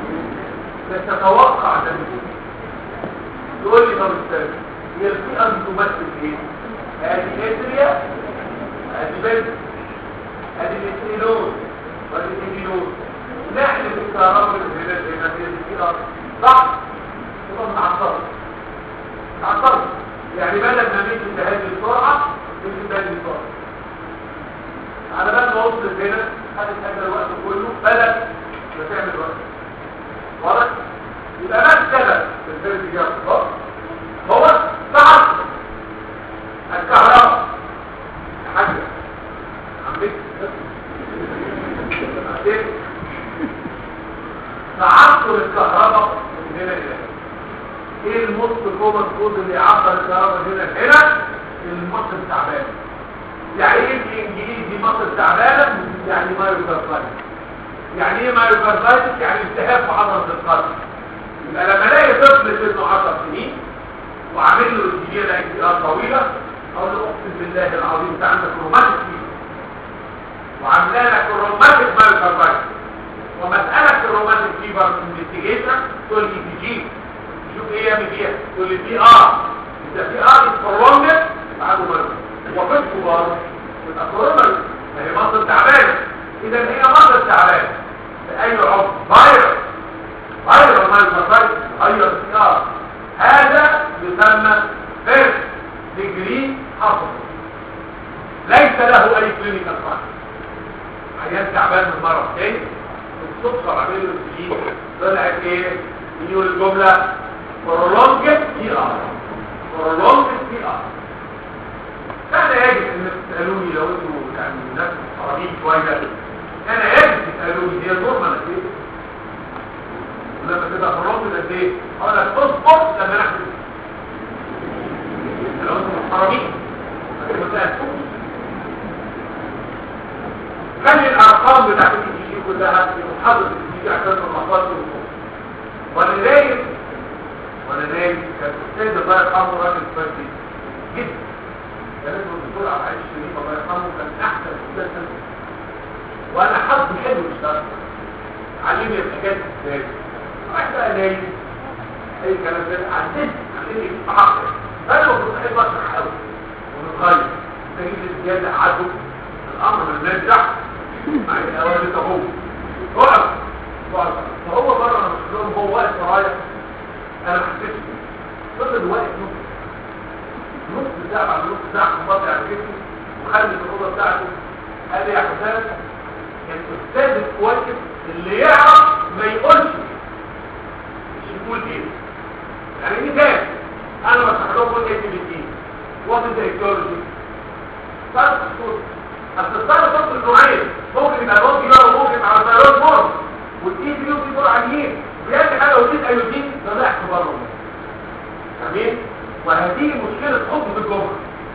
تتوقع ده تقول لي طب استاذ هي الفئة بتمثل ايه؟ هذه ادريا هذه بنت هذه الاستيلون والانجلون نحن في الكهرباء اللي هنا هنا في الكهرباء صح يبقى متعطل متعطل يعني بدل ما نمشي بهذه السرعه نمشي بهذه السرعه على بال ما وصلت هنا خدت هذا الوقت كله بدل ما تعمل وقت واضح يبقى ما السبب في الفيرد جاب هو تعطل الكهرباء حاجه عملت تعطل الكهرباء من هنا الى ايه المص كومن كود اللي يعطل الكهرباء هنا هنا المص التعبان يعني ايه بالانجليزي مص تعبانه يعني مايوكاردايتس يعني ايه مايوكاردايتس يعني التهاب في عضله القلب يبقى لما الاقي طفل سنه 10 سنين وعامل له الجديه ده انتقال طويله اقول له اقسم بالله العظيم انت عندك روماتيك وعامله لك الروماتيك مايوكاردايتس ومسألة الروماتيك فيبر انفستيجيشن تقول لي تي جي شوف ايه يعمل فيها تقول لي في ار اذا في ار اتفرمت بعده مرض وفي الكبار يبقى كورونا هي مصر تعبانه اذا هي مصر تعبانه اي عضو فيروس فيروس مايوكاردايتس اي سي ار هذا يسمى فيرست ديجري حصل ليس له اي كلينيكال فايل عيان تعبان من مرض تاني الصدفة بعمل له السجين طلعت ايه يقول الجملة prolonged تي ار prolonged تي ار كان يجب ان تسألوني لو انتوا يعني ناس محترمين شوية كان يجب تسألوني هي النورمال قد ايه ولما تبقى prolonged قد ايه اقول لك اصبر لما نحن لو انتوا محترمين ما تسألتوش خلي الارقام بتاعت الجي كلها في محاضرة الجي عشان المحاضرات والمحاضرات وانا نايم وانا نايم كان السيد الله يرحمه راجل فردي جدا كان اسمه الدكتور عبد العزيز الشريف الله يرحمه كان احسن مسلسل وانا حظي حلو اشتغل علمني الحاجات ازاي واحد بقى نايم اي كلام ده عديت علمني بحق فانا كنت بحب اشرح قوي ونتغير تجيب الزياده عدو الامر من النجح مع الاوان تقوم وقف وقف فهو بره انا مش لهم هو واقف ورايا انا ما حسيتش فضل واقف نص نص ساعه بعد نص ساعه مقاطع على كتفي وخلي في الاوضه بتاعته قال لي يا حسام الاستاذ الكويس اللي يعرف ما يقولش مش يقول ايه يعني مثال انا بشرح لهم قول ايه بالدين وات از ايديولوجي فرق الصوت اصل الصوت صوت نوعين ممكن يبقى روكي بقى وممكن يبقى طيارات مر والاي بي وفي دول عاليين بيعمل حاجه وديت ايودين ده ضحك بره تمام وهذه مشكله حكم في الجمهور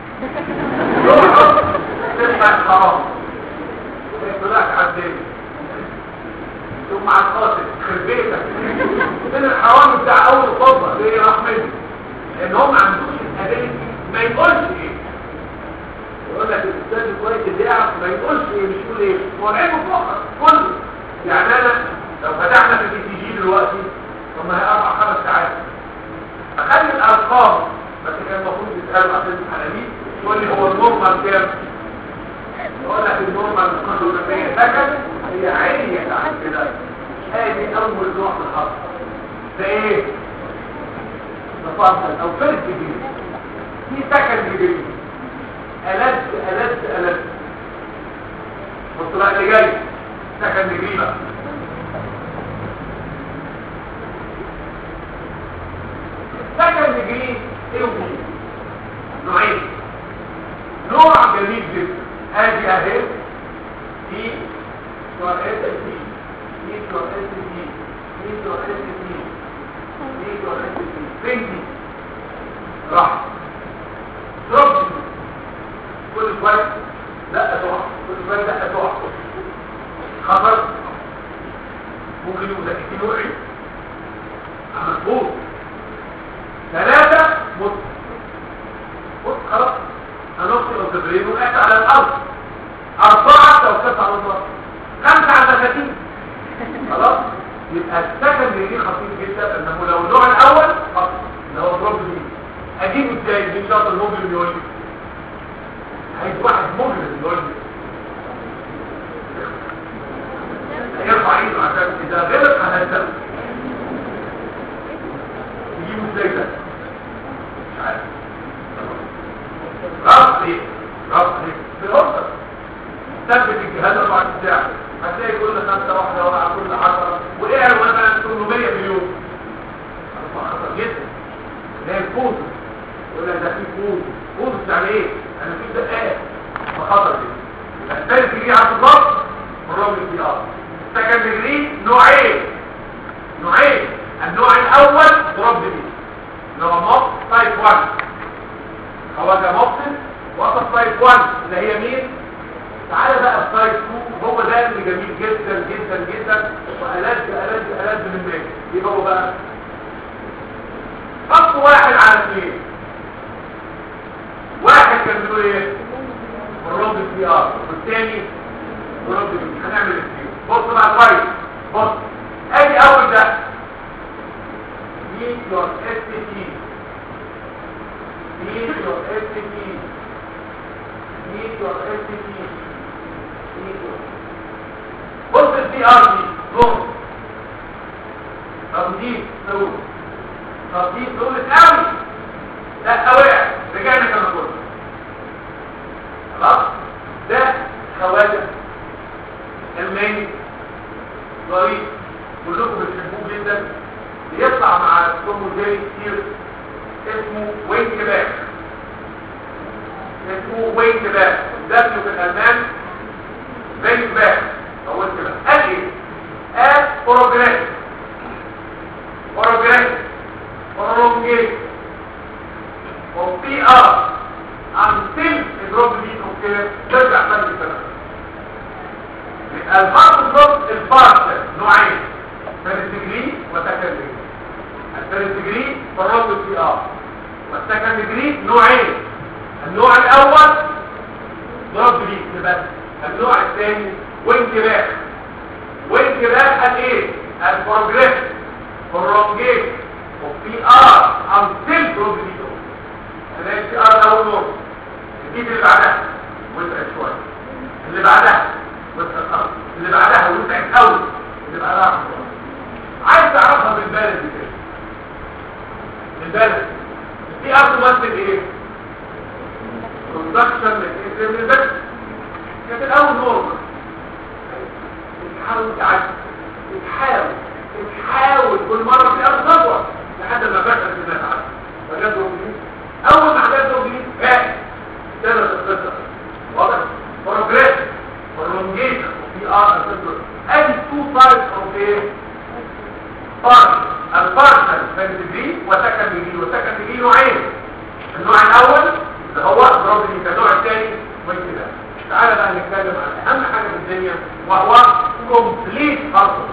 جمهور تبقى حرام طلعت عداني ثم على القاتل خربيتك من الحرام بتاع اول خطبه ليه راح مني لان هم ما عندوش الادله ما يقولش ايه يقول لك الاستاذ كويس اللي يعرف ما يقولش ايه مش يقول ايه هو العلم فقط كله يعني انا لو فتحنا في البي تي جي دلوقتي هم هي اربع خمس ساعات اخلي الارقام بس كان المفروض يسالوا عشان الحلاليل يقول لي هو النورمال كام يقول لك النورمال 12% سكن هي عينية عن كده هذه اول نوع من الحظ ده ايه تفضل او فرد جديد في سكن جديد ألد ألد ألد بص بقى اللي جاي سكن جديد بقى سكن جديد ايه وفيه نوعين نوع جميل جدا ادي اهي دي نوع اس دي دي نوع اس دي دي نوع اس دي دي نوع اس دي فين دي راح دروب كل شويه لا تقع كل شويه لا تقع خطر ممكن يبقى ده نوعي مظبوط ثلاثة مت مت خلاص هنفصل الكبرين وقعت على الأرض أربعة توكلت على الله خمسة على مفاتيح خلاص يبقى السكن دي خطير جدا انه لو النوع الاول خطر اللي هو ضرب دي اجيبه ازاي مين شاطر المجرم يقول لي عايز واحد مجرم يقول لي يرفع ايده عشان اذا غلط ههزقه يجيبه ازاي ده مش عارف رفضي رفضي في الأسر ثبت الجهاز أربع ساعة هتلاقي كل خمسة واحدة وقع كل عشرة وقع مثلا 800 مليون أربعة خطر جدا ده الفوز يقول لك ده في فوز فوز يعني ايه؟ أنا في دقات فخطر جدا الثالث ديجري على الضغط والرابع دي اه السكند ديجري نوعين نوعين النوع الأول ضرب دي اللي هو مص تايب 1 خواجه مقصد وسط تايب 1 اللي هي مين تعالى بقى في تايب 2 هو ده اللي جميل جدا جدا جدا والذ الذ الذ من باقي ايه هو بقى خط واحد على اثنين واحد كان بيقول ايه الرد في ار والثاني الرد في هنعمل الاثنين بص بقى كويس بص ادي اول ده دي دوت اس تي دي دوت اس تي دي دوت اس تي بص الدي ار دي دور طب دي دور طب دي دور قوي لا وقع رجعنا كما قلنا خلاص ده خواجه الماني ظريف كلكم بتحبوه جدا بيطلع مع توم جيري كتير اسمه وينج باك اسمه وينج باك ده في الالمان وينج باك او وينج باك قال ايه قال بروجريس بروجريس prolongate of PR until الدروب دي اوكي ترجع تاني كده الفرق دروب الفرق نوعين فيرست ديجري وسكند ديجري الفيرست ديجري prolonged PR والسكند ديجري نوعين النوع الاول بس النوع الثاني وانتباه وانتباه قال ايه البروجريس prolongate وفي ار until progressive انا في ار اول نوع نجيب اللي بعدها واسعد شويه اللي بعدها واسعد اكتر اللي بعدها واسعد قوي اللي بعدها أكتر. عايز تعرفها بالبلد كده بالبلد في ار تمثل ايه برودكشن من البلد كانت الاول نورمال تحاول تعدي تحاول تحاول كل مرة في أرض نظرة لحد ما فشل في الناس عدد فجاته جديد أول ما حاجاته جديد فاهم سنة القصة واضح بروجريس prolongation وفي ار القصة ادي تو تايبس اوف ايه بارشل البارشل فيرست ديجري وسكند ديجري وسكند ديجري نوعين النوع الاول اللي هو بروبلي النوع الثاني والكده تعالى بقى نتكلم عن اهم حاجه في الدنيا وهو كومبليت هارموني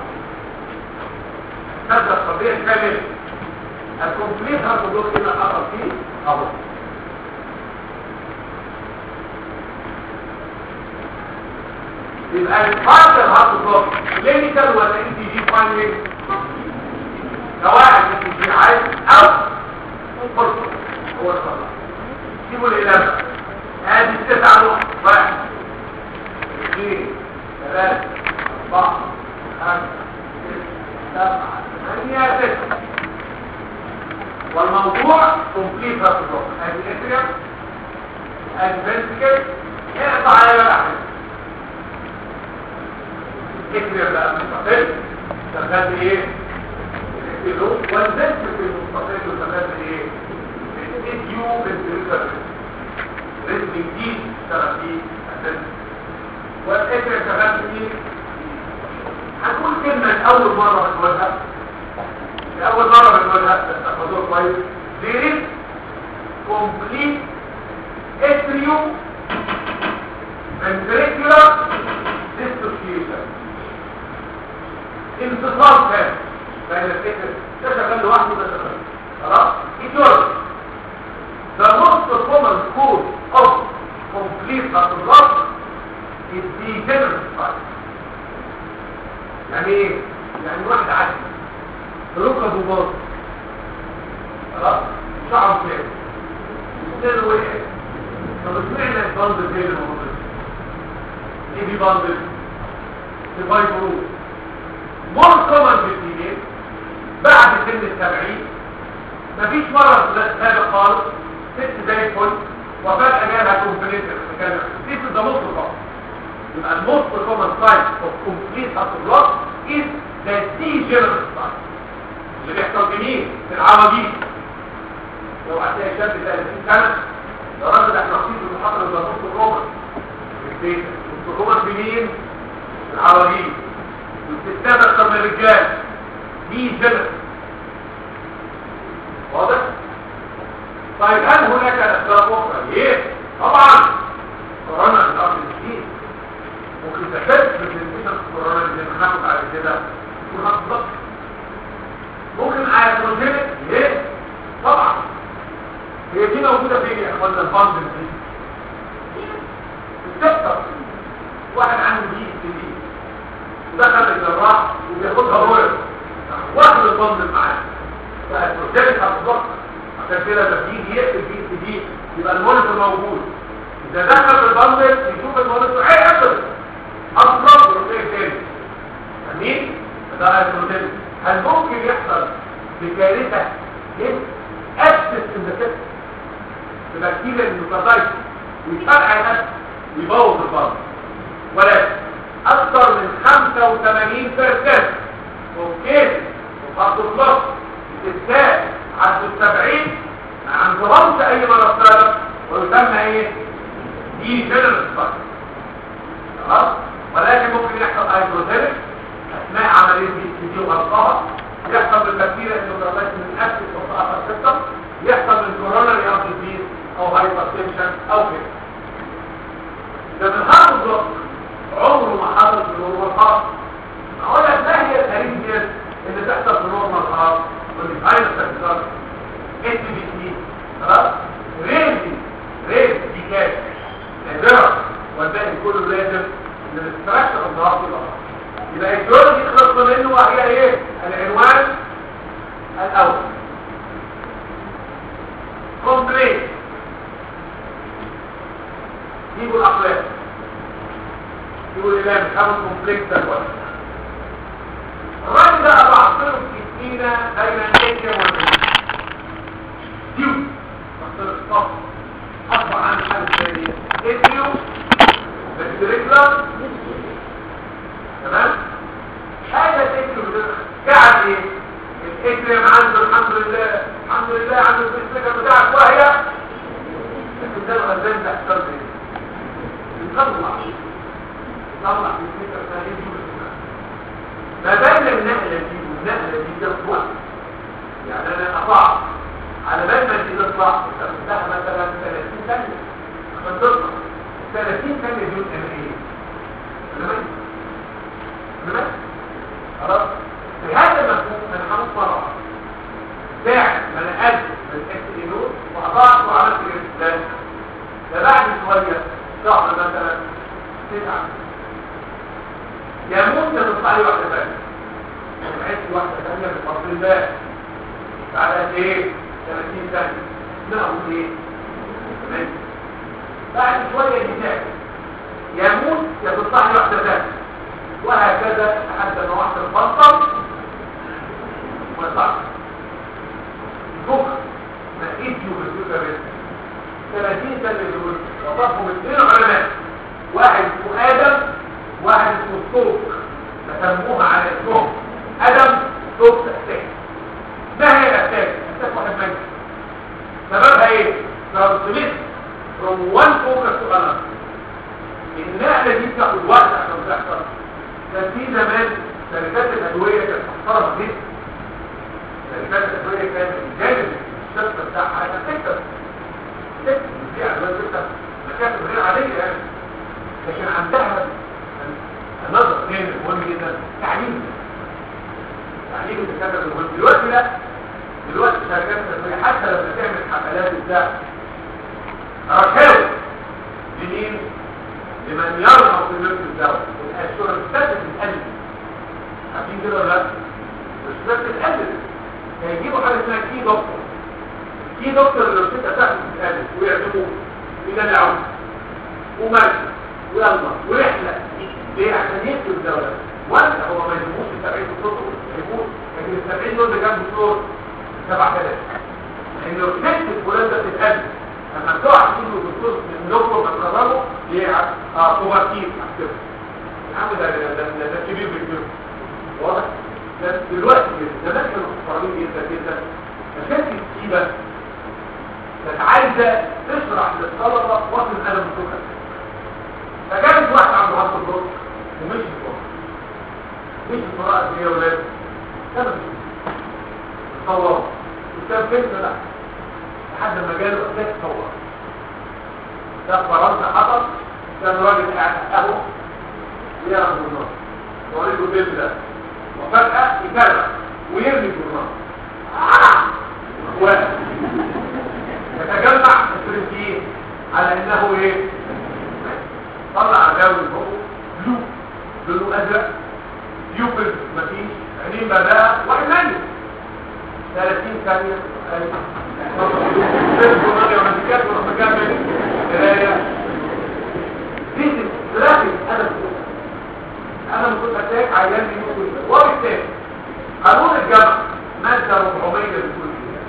هذا الطبيعي كامل الكومبليت هارموني اللي حصل فيه اهو يبقى الفايتر هارموني كلينيكال ولا ان تي جي فاينل سواء ان تي جي عايز او فرصه هو الخلاص سيبوا الإلامة هذه التسعة نقط واحد اثنين ثلاثة أربعة خمسة ستة سبعة ثمانية تسعة والموضوع كومبليت هارتبروك هذه اتريا هذه فنتكل اقطع على واحد اتريا بقى مستقل شغال ايه؟ الاتريا والفنتكل المستقل شغال ايه؟ الفيديو بالريسيرش رسم جديد اشتغل فيه اساسا والفكره شغال فيه هنقول كلمه اول مره بنقولها اول مره بنقولها بس تاخدوها كويس there is complete atrio ventricular dissociation انفصال كامل بين الفكر ده شغال لوحده ده شغال خلاص etiology The most common cause of complete heart loss is degenerative يعني ايه؟ يعني واحد عادي ركبه باظ خلاص شعره كده سنه وقع طب اشمعنى البندل زي اللي موجود ايه دي بندل؟ دي فايبرو مور كومن في الدين بعد سن السبعين مفيش مرض سابق خالص ست زي الفل وفجأة جالها كومبليت بتتكلم دي في الضموط الفقر يبقى الموست كومن سايت اوف كومبليت هاتبلوك از ذا دي جنرال سايت اللي بيحصل في مين؟ في العواجيز لو هتلاقي شاب 30 سنة ده راجل احنا واخدين في المحاضرة الضموط الرومان في البيت الرومان في مين؟ في العواجيز والستات اكتر من الرجال دي جنرال واضح؟ طيب هل هناك اسباب اخرى ايه طبعا كورونا من الارض الجديد ممكن تحس بالانفكشن كورونا اللي بناخد على كده يكون هتضغط ممكن ايتروجينيك ايه طبعا هي دي موجوده فين يا اخوانا الباندل دي السكتر واحد عنده دي اس دي ودخل الجراح وبياخدها رويال واخد الباندل معاه فايتروجينيك هتضغط عشان كده لما بيجي يقفل بي دي يبقى المونيتور موجود اذا دخل في البندل يشوف المونيتور اي قفل اصلا بروتين تاني فاهمين ده البروتين هل ممكن يحصل بكارثه جسم ابسس ان ذا سيستم ببكتيريا النيوكليوتايد ويفرقع الاسد ويبوظ البندل ولكن اكثر من 85% اوكي وخط الضغط الستات عند السبعين ما عندهمش اي مرض سابق ويسمى ايه دي جنرال ستاك خلاص ولكن ممكن يحصل هايدروجينيك اثناء عمليه دي دي وغلطها يحصل بالبكتيريا النيوكليوتايد من اسيد وفي السيستم يحصل من كوروناري ارض ديزيز او هايبرتنشن او كده ده من هذا الضغط عمره ما حصل في نورمال هارت اقول لك ما هي الاريثميا اللي تحصل في نورمال هارت واللي في عين السكتر اس بي سي خلاص ريزي ريز دي كاش نادرة والباقي كله يبقى الجيولوجي خلصنا منه وهي ايه العنوان الاول كومبليت يجيبوا الاقلام يقول لي لا مش هعمل كومبليت ده كويس الراجل ده ابو عصير السكينه بين الانيا والبنين ديو عصير الصف اصبح عن حاله ثانيه اديو بالدريكلر تمام هذا الاسم قاعد ايه الاسم عنده الحمد لله الحمد لله عنده الاسم بتاعك وهي لكن ده الغزال ده احتر ايه يطلع يطلع في الفكره الثانيه دي ما بين النقله دي والنقله دي ده وقت يعني انا اقطع على بال ما دي تطلع تاخدها مثلا 30 ثانيه عشان تطلع 30 ثانيه دول انا ايه انا تمام خلاص في هذا المفهوم انا هنص مره ساعه ما انا قد الاس اي نور وقطعت وعملت الاسلام ده بعد شويه شهر مثلا تسعه يموت تطلع لي واحده ثانيه وعدت واحده ثانيه بفضل الله بعد قد ايه 30 ثانيه اسمها ايه تمام بعد شويه دي تاني يموت يطلع لي واحده ثانيه وهكذا لحد ما واحد الفصل وصح بكر ما ايديو بالسوكة بس 30 سنة دول وصفهم اثنين علماء واحد اسمه ادم واحد اسمه السوق فسموها على اسمهم ادم سوق تأسيس ما هي الاساس؟ اساس واحد منك سببها ايه؟ ترانسميت from one focus to another النقلة دي بتاخد وقت عشان تحصل كان في زمان شركات الادويه كانت محترمه جدا شركات الادويه كانت الجانب الشركه بتاعها كانت تكسب تكسب دي ادويه تكسب مكاسب غير عاديه يعني لكن عندها النظر هنا مهم جدا تعليم تعليم الدكاتره المهم دلوقتي لا دلوقتي شركات الادويه حتى لما تعمل حملات بتاع رشاوي لمين؟ لمن يرغب في ملك الدولة الشركات بتتقلب عارفين كده ولا لا؟ الشركات بتتقلب هيجيبوا حاجة اسمها كي دكتور كي دكتور اللي الشركة تاخد بتتقلب ويعزموه ويدلعوه ومركز ويلا ورحلة ليه؟ عشان يكتب الدولة وانت هو ما يجيبوش السبعين دكتور يجيبوش لكن السبعين دول اللي جنب دكتور سبع كده لان لو كتبت فلان ده بتتقلب لما تقع كله دكتور من لوكو ما تقربه ليه اه كوبرتيف اكتبه العم ده ده ده, ده كبير بالكبير واضح ده دلوقتي كده زمان كانوا محترمين جدا جدا عشان الكتيبه كانت عايزه تشرح للطلبه وقت القلم السكر فجابت واحد عنده هبط الضغط ومشي الضغط مشي القراءه دي يا ولاد كان صوروا وكان فين لا لحد ما جاله اساس صور ده فرنسا حصل كان راجل قاعد قهوه وياخد النار وريد البيت ده وفجأة يكرر ويرمي الجرنان واحد يتجمع الفرنسيين على انه ايه طلع جاوي هو بلو بلو ازرق يوبل مفيش عينين بدأ واحد مالي 30 ثانية انا ما كنت اتاك عيان بيقول وبالتالي قانون الجمع ماده 400 بتقول كده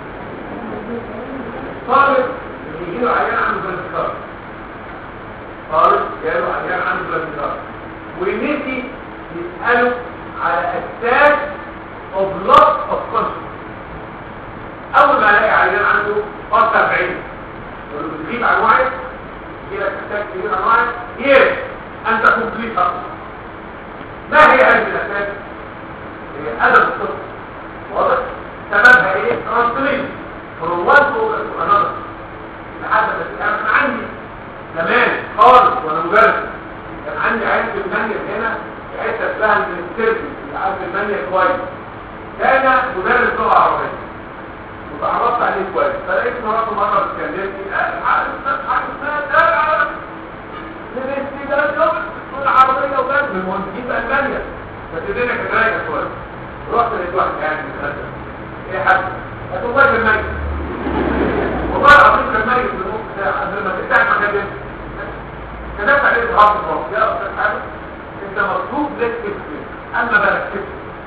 طالب يجي له عيان عنده بلانتيكار طالب جاله عيان عنده بلانتيكار ونسي يساله على اساس of loss of consciousness اول ما الاقي عيان عنده فرصه 40 يقول له بتجيب انواعك يجي لك اساس كبير انواعك يس انت كومبليت اصلا ما هي هذه الاساس هي ادب الطفل واضح سببها ايه ترانسليشن from one focus to another لحد ما انا كان عندي زمان خالص وانا مدرس كان عندي عيال في المانيا هنا في حته اسمها السيرفيس اللي عارف المانيا كويس كان مدرس لغه عربيه وتعرفت عليه كويس فلقيت مراته مره بتكلمني قال عارف عارف ده عارف لبستي ده الشغل العربيه وكان من مهندسين في المانيا ففي هارت بلوك يا استاذ حامد انت مطلوب لك تكتب اما بقى تكتب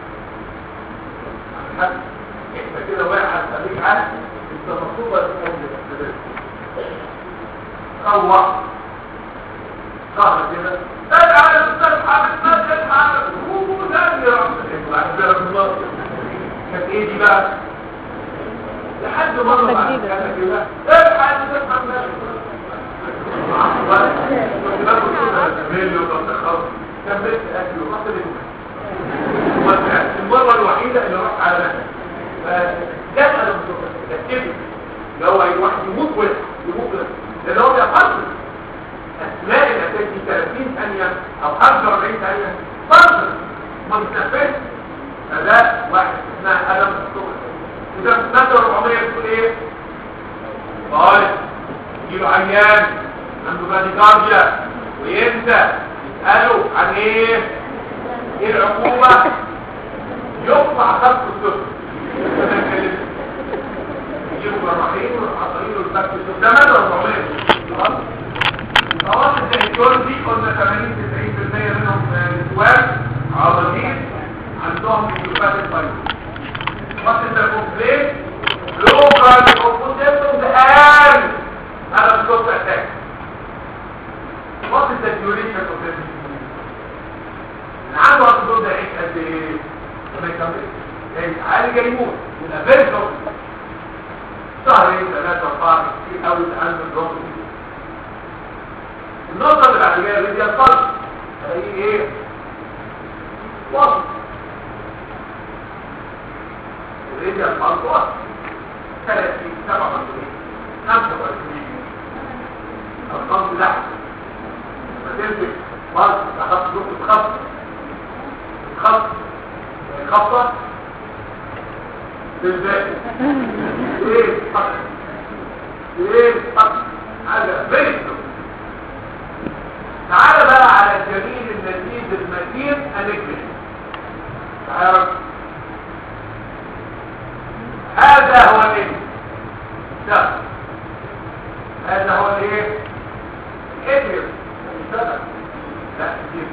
حد انت كده واحد خليك عارف انت مطلوب لك تكتب روح شهر كده ارجع يا استاذ حامد ما تلحق هو ده اللي رحت الله كانت ايه دي بقى لحد مرة بعد كده كده ارجع يا استاذ حامد كنت باكل كده زميلي وبتخلص كملت اكل ورحت للمكان المرة الوحيدة اللي رحت على مكان فجأة انا بتكتب اللي هو اي واحد يموت ولا يموت ولا لان هو بيحصل اثناء الاتاك دي 30 ثانية او 45 ثانية فرصة ما بتنفذش فده واحد اسمها ألم الصغر إذا سنة 400 بتقول ايه؟ طالب يجيله عيان عنده باديكارديا وينسى يسأله عن ايه؟ ايه العقوبة؟ يقطع خط الصفر يجيله جراحين ويحطين له الفك الصفر ده مدى 400 خلاص؟ خلاص الدكتور دي قلنا 80 90% منهم نسوان عرضين عندهم ميكروبات الفايبر وقت الكومبليت لوكال اوبوزيشن الان هذا الصوت اتاك وقت الديوريشن اوف ذا عنده وقت الصوت ده ايه قد ايه ما يكملش يعني عالي جاي يموت يبقى فيري شهرين ثلاثة أربعة كتير قوي عنده الدروس النقطة اللي بعد كده اللي هي الصلب هي ايه؟ وصل اللي هي الصلب وصل 30 57 25 الصلب لحظة فتمسك وصل أخذت نقطة خط خط خطة بالذات ايه خط ايه خط حاجة بيت تعال بقى على الجميل اللذيذ المتين النجم تعال هذا هو النجم ده هذا هو الايه الابر اشتغل لا كتير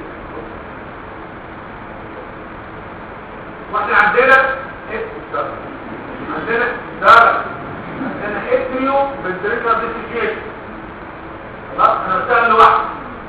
واحنا عندنا اسم اشتغل عندنا اشتغل عندنا اتريو بالدرجة ديسيجيشن خلاص انا بشتغل لوحدي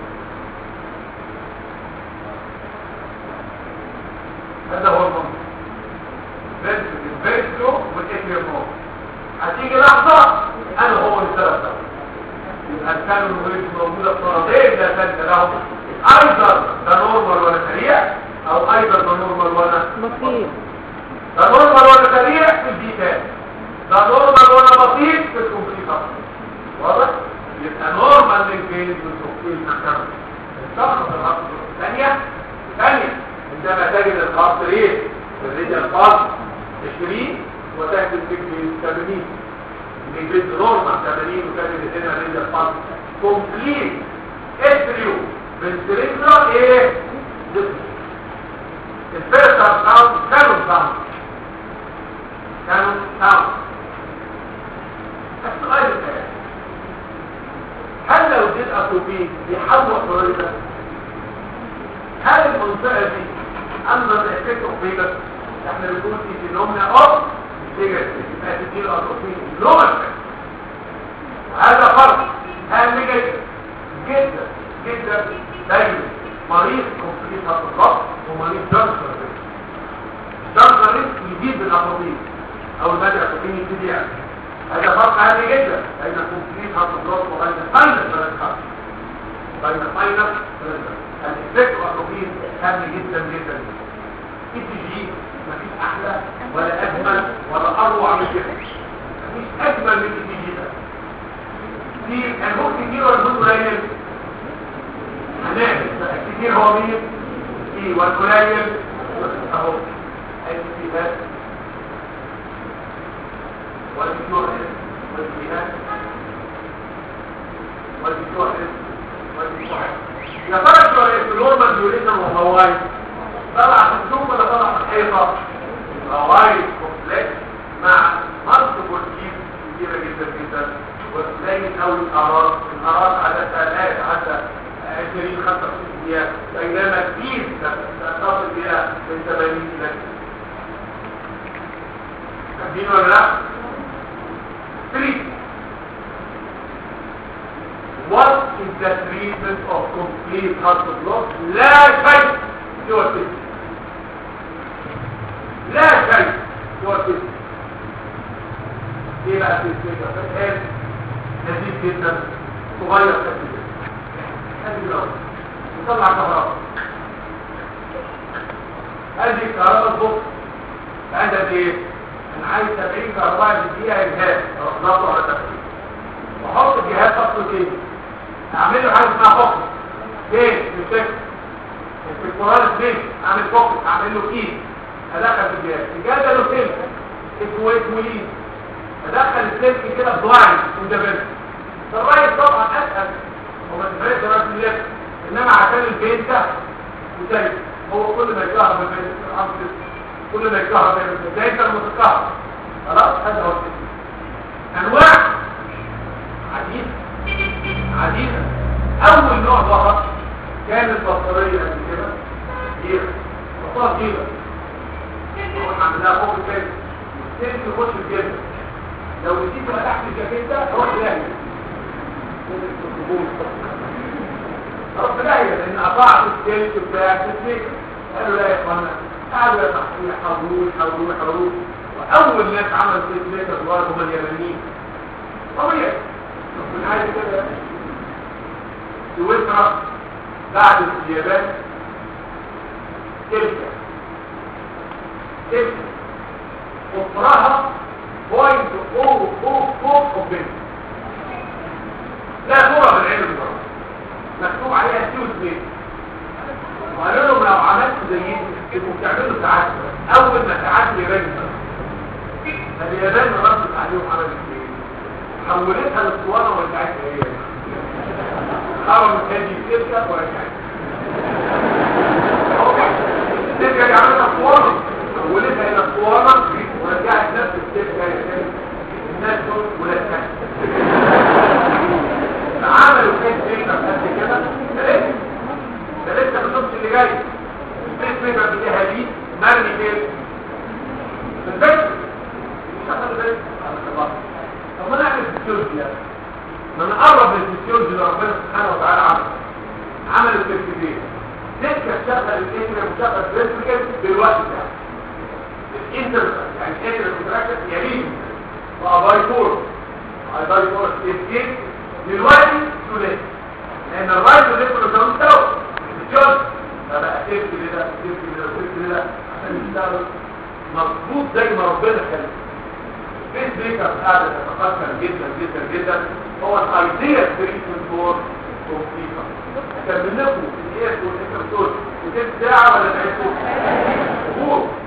هذا هو المنطق بس الفيديو والإكليمون هتيجي لحظة أنا هو السبب ده يبقى كانوا الوليد موجودة فرضين لا تنسى لهم أيضا ده نورمال ولا سريع أو أيضا ده نورمال ولا بطيء ده نورمال ولا سريع في البيتات ده نورمال ولا بطيء في الكمبيوتر واضح؟ يبقى نورمال للجيل والتوكيل مكانه الشخص الخط الثانية ثانية عندما تجد الخط ايه الرجل الخط 20 وتجد الفكر 80 من بيت نورمال 80 وتجد هنا الرجل الخط كومبليت اتريو بالسرينجر ايه الفيرتر ساوند كانون ساوند كانون ساوند السؤال الثاني هل لو جيت اتوبيس بيحول طريقه هل المنطقة دي أما الإفكت أوبيبس احنا بنقول في فينومنا أوف تيجر يبقى تدير أطروفين لو أفكت وهذا فرق هام جدا جدا جدا دايما مريض كومبليت هات الضغط ومريض جانسر ريسك جانسر ريسك يزيد بالأطروفين أو المدى أطروفين يبتدي يعني هذا فرق هام جدا بين كومبليت هات الضغط وبين فاينل بلد خاص بين فاينل بلد خاص الإفكت والروبين هام جدا جدا اي تي جي مفيش احلى ولا اجمل ولا اروع من كده مفيش اجمل من اي تي جي ده في الهوك كتير ولا الهوك قليل هنعمل الكتير هو مين في والقليل اهو الكتيبات والكتور والكتيبات والكتور والكتور يا ترى شو النورمال ديوريشن والهواي طلع في الثوم ولا طلع في الحيطه الهواي كومبلكس مع مالتيبل كيس كبيره جدا جدا وقليل قوي الاعراض الاعراض عادتها لا يتعدى 20 بينما الكيس تصل الى من 80 الى فاهمين ولا لا؟ 3 What is the treatment of complete heart block? لا شيء سوى التسمية لا شيء سوى التسمية ايه بقى التسمية؟ فتحان نزيد جدا صغير كثير هذه الأول نطلع كهرباء هذه الكهرباء الضغط عندك ايه؟ انا عايز 70 كهرباء في الدقيقة اجهاد اضغطه على تفكير واحط الجهاز فصله تاني اعمل له حاجه اسمها فوكس فين مش فاكر الفكتورال فين اعمل فوكس اعمل له كي ادخل في الجهاز الجهاز ده له سلك اسمه اسمه لين ادخل السلك كده بلايند مدبر الرايت طبعا اسهل هو ما تفرقش راس الليفت انما عشان البين سهل وسهل هو كل ما يكهرب البين كل ما يكهرب البين زي انت المتكهرب خلاص هذا هو السلك انواع عديدة عديدة أول نوع ظهر كانت بطارية قبل كده جيرة بطارية جيرة احنا عملناها فوق الكيس والسلك يخش في الجبل لو نسيت بقى تحت الجاكيت ده روح لاهي روح لاهي لأن قطعت السلك بتاع السلك قالوا لا يا اخوانا قعدوا يحاولوا يحاولوا يحاولوا وأول ناس عملوا سلك صغار هم اليابانيين طبيعي من حاجة كده سويسرا بعد اليابان تلك تلك قطرها بوينت او او فوق اوف بنت لا صورة بالعلم برضه مكتوب عليها سيو سميث وقالوا لهم لو عملت زي انتوا بتعملوا ساعات اول ما ساعات اليابان اليابان ردت عليهم عملت ايه حولتها للصوانة ورجعتها هي خرمت هذه السلكة ورجعتها السلكة دي عملتها صوانة حولتها إلى الصوانة ورجعت نفس السلكة هي تاني الناس دول ولادها عملوا كيس ميكر قد كده ده لسه ده لسه في النص اللي جاي الكيس ميكر بتاعها دي مرمي فين؟ في البيت مش هتاخد البيت الله طب ما نعمل الفسيولوجي يعني ما نقرب للفسيولوجي اللي ربنا سبحانه وتعالى عمله عمل التركيزين سكه تشغل الانتر وتشغل الريسبيكت بالوقت ده الانتر يعني الانتر كونتراكشن يمين بقى باي فور باي باي فور الجيت دلوقتي سوليت لان الرايت والليفت والليفت سوا الفسيولوجي فبقى تركي كده تركي كده تركي كده عشان يشتغل مظبوط زي ما ربنا خلقه فيس ميكر قاعدة تتفكر جدا جدا جدا هو الايديا تريتمنت فور كومبليكا كمل لكم الايه والانترتول وتلت ساعة ولا تعيشوا شهور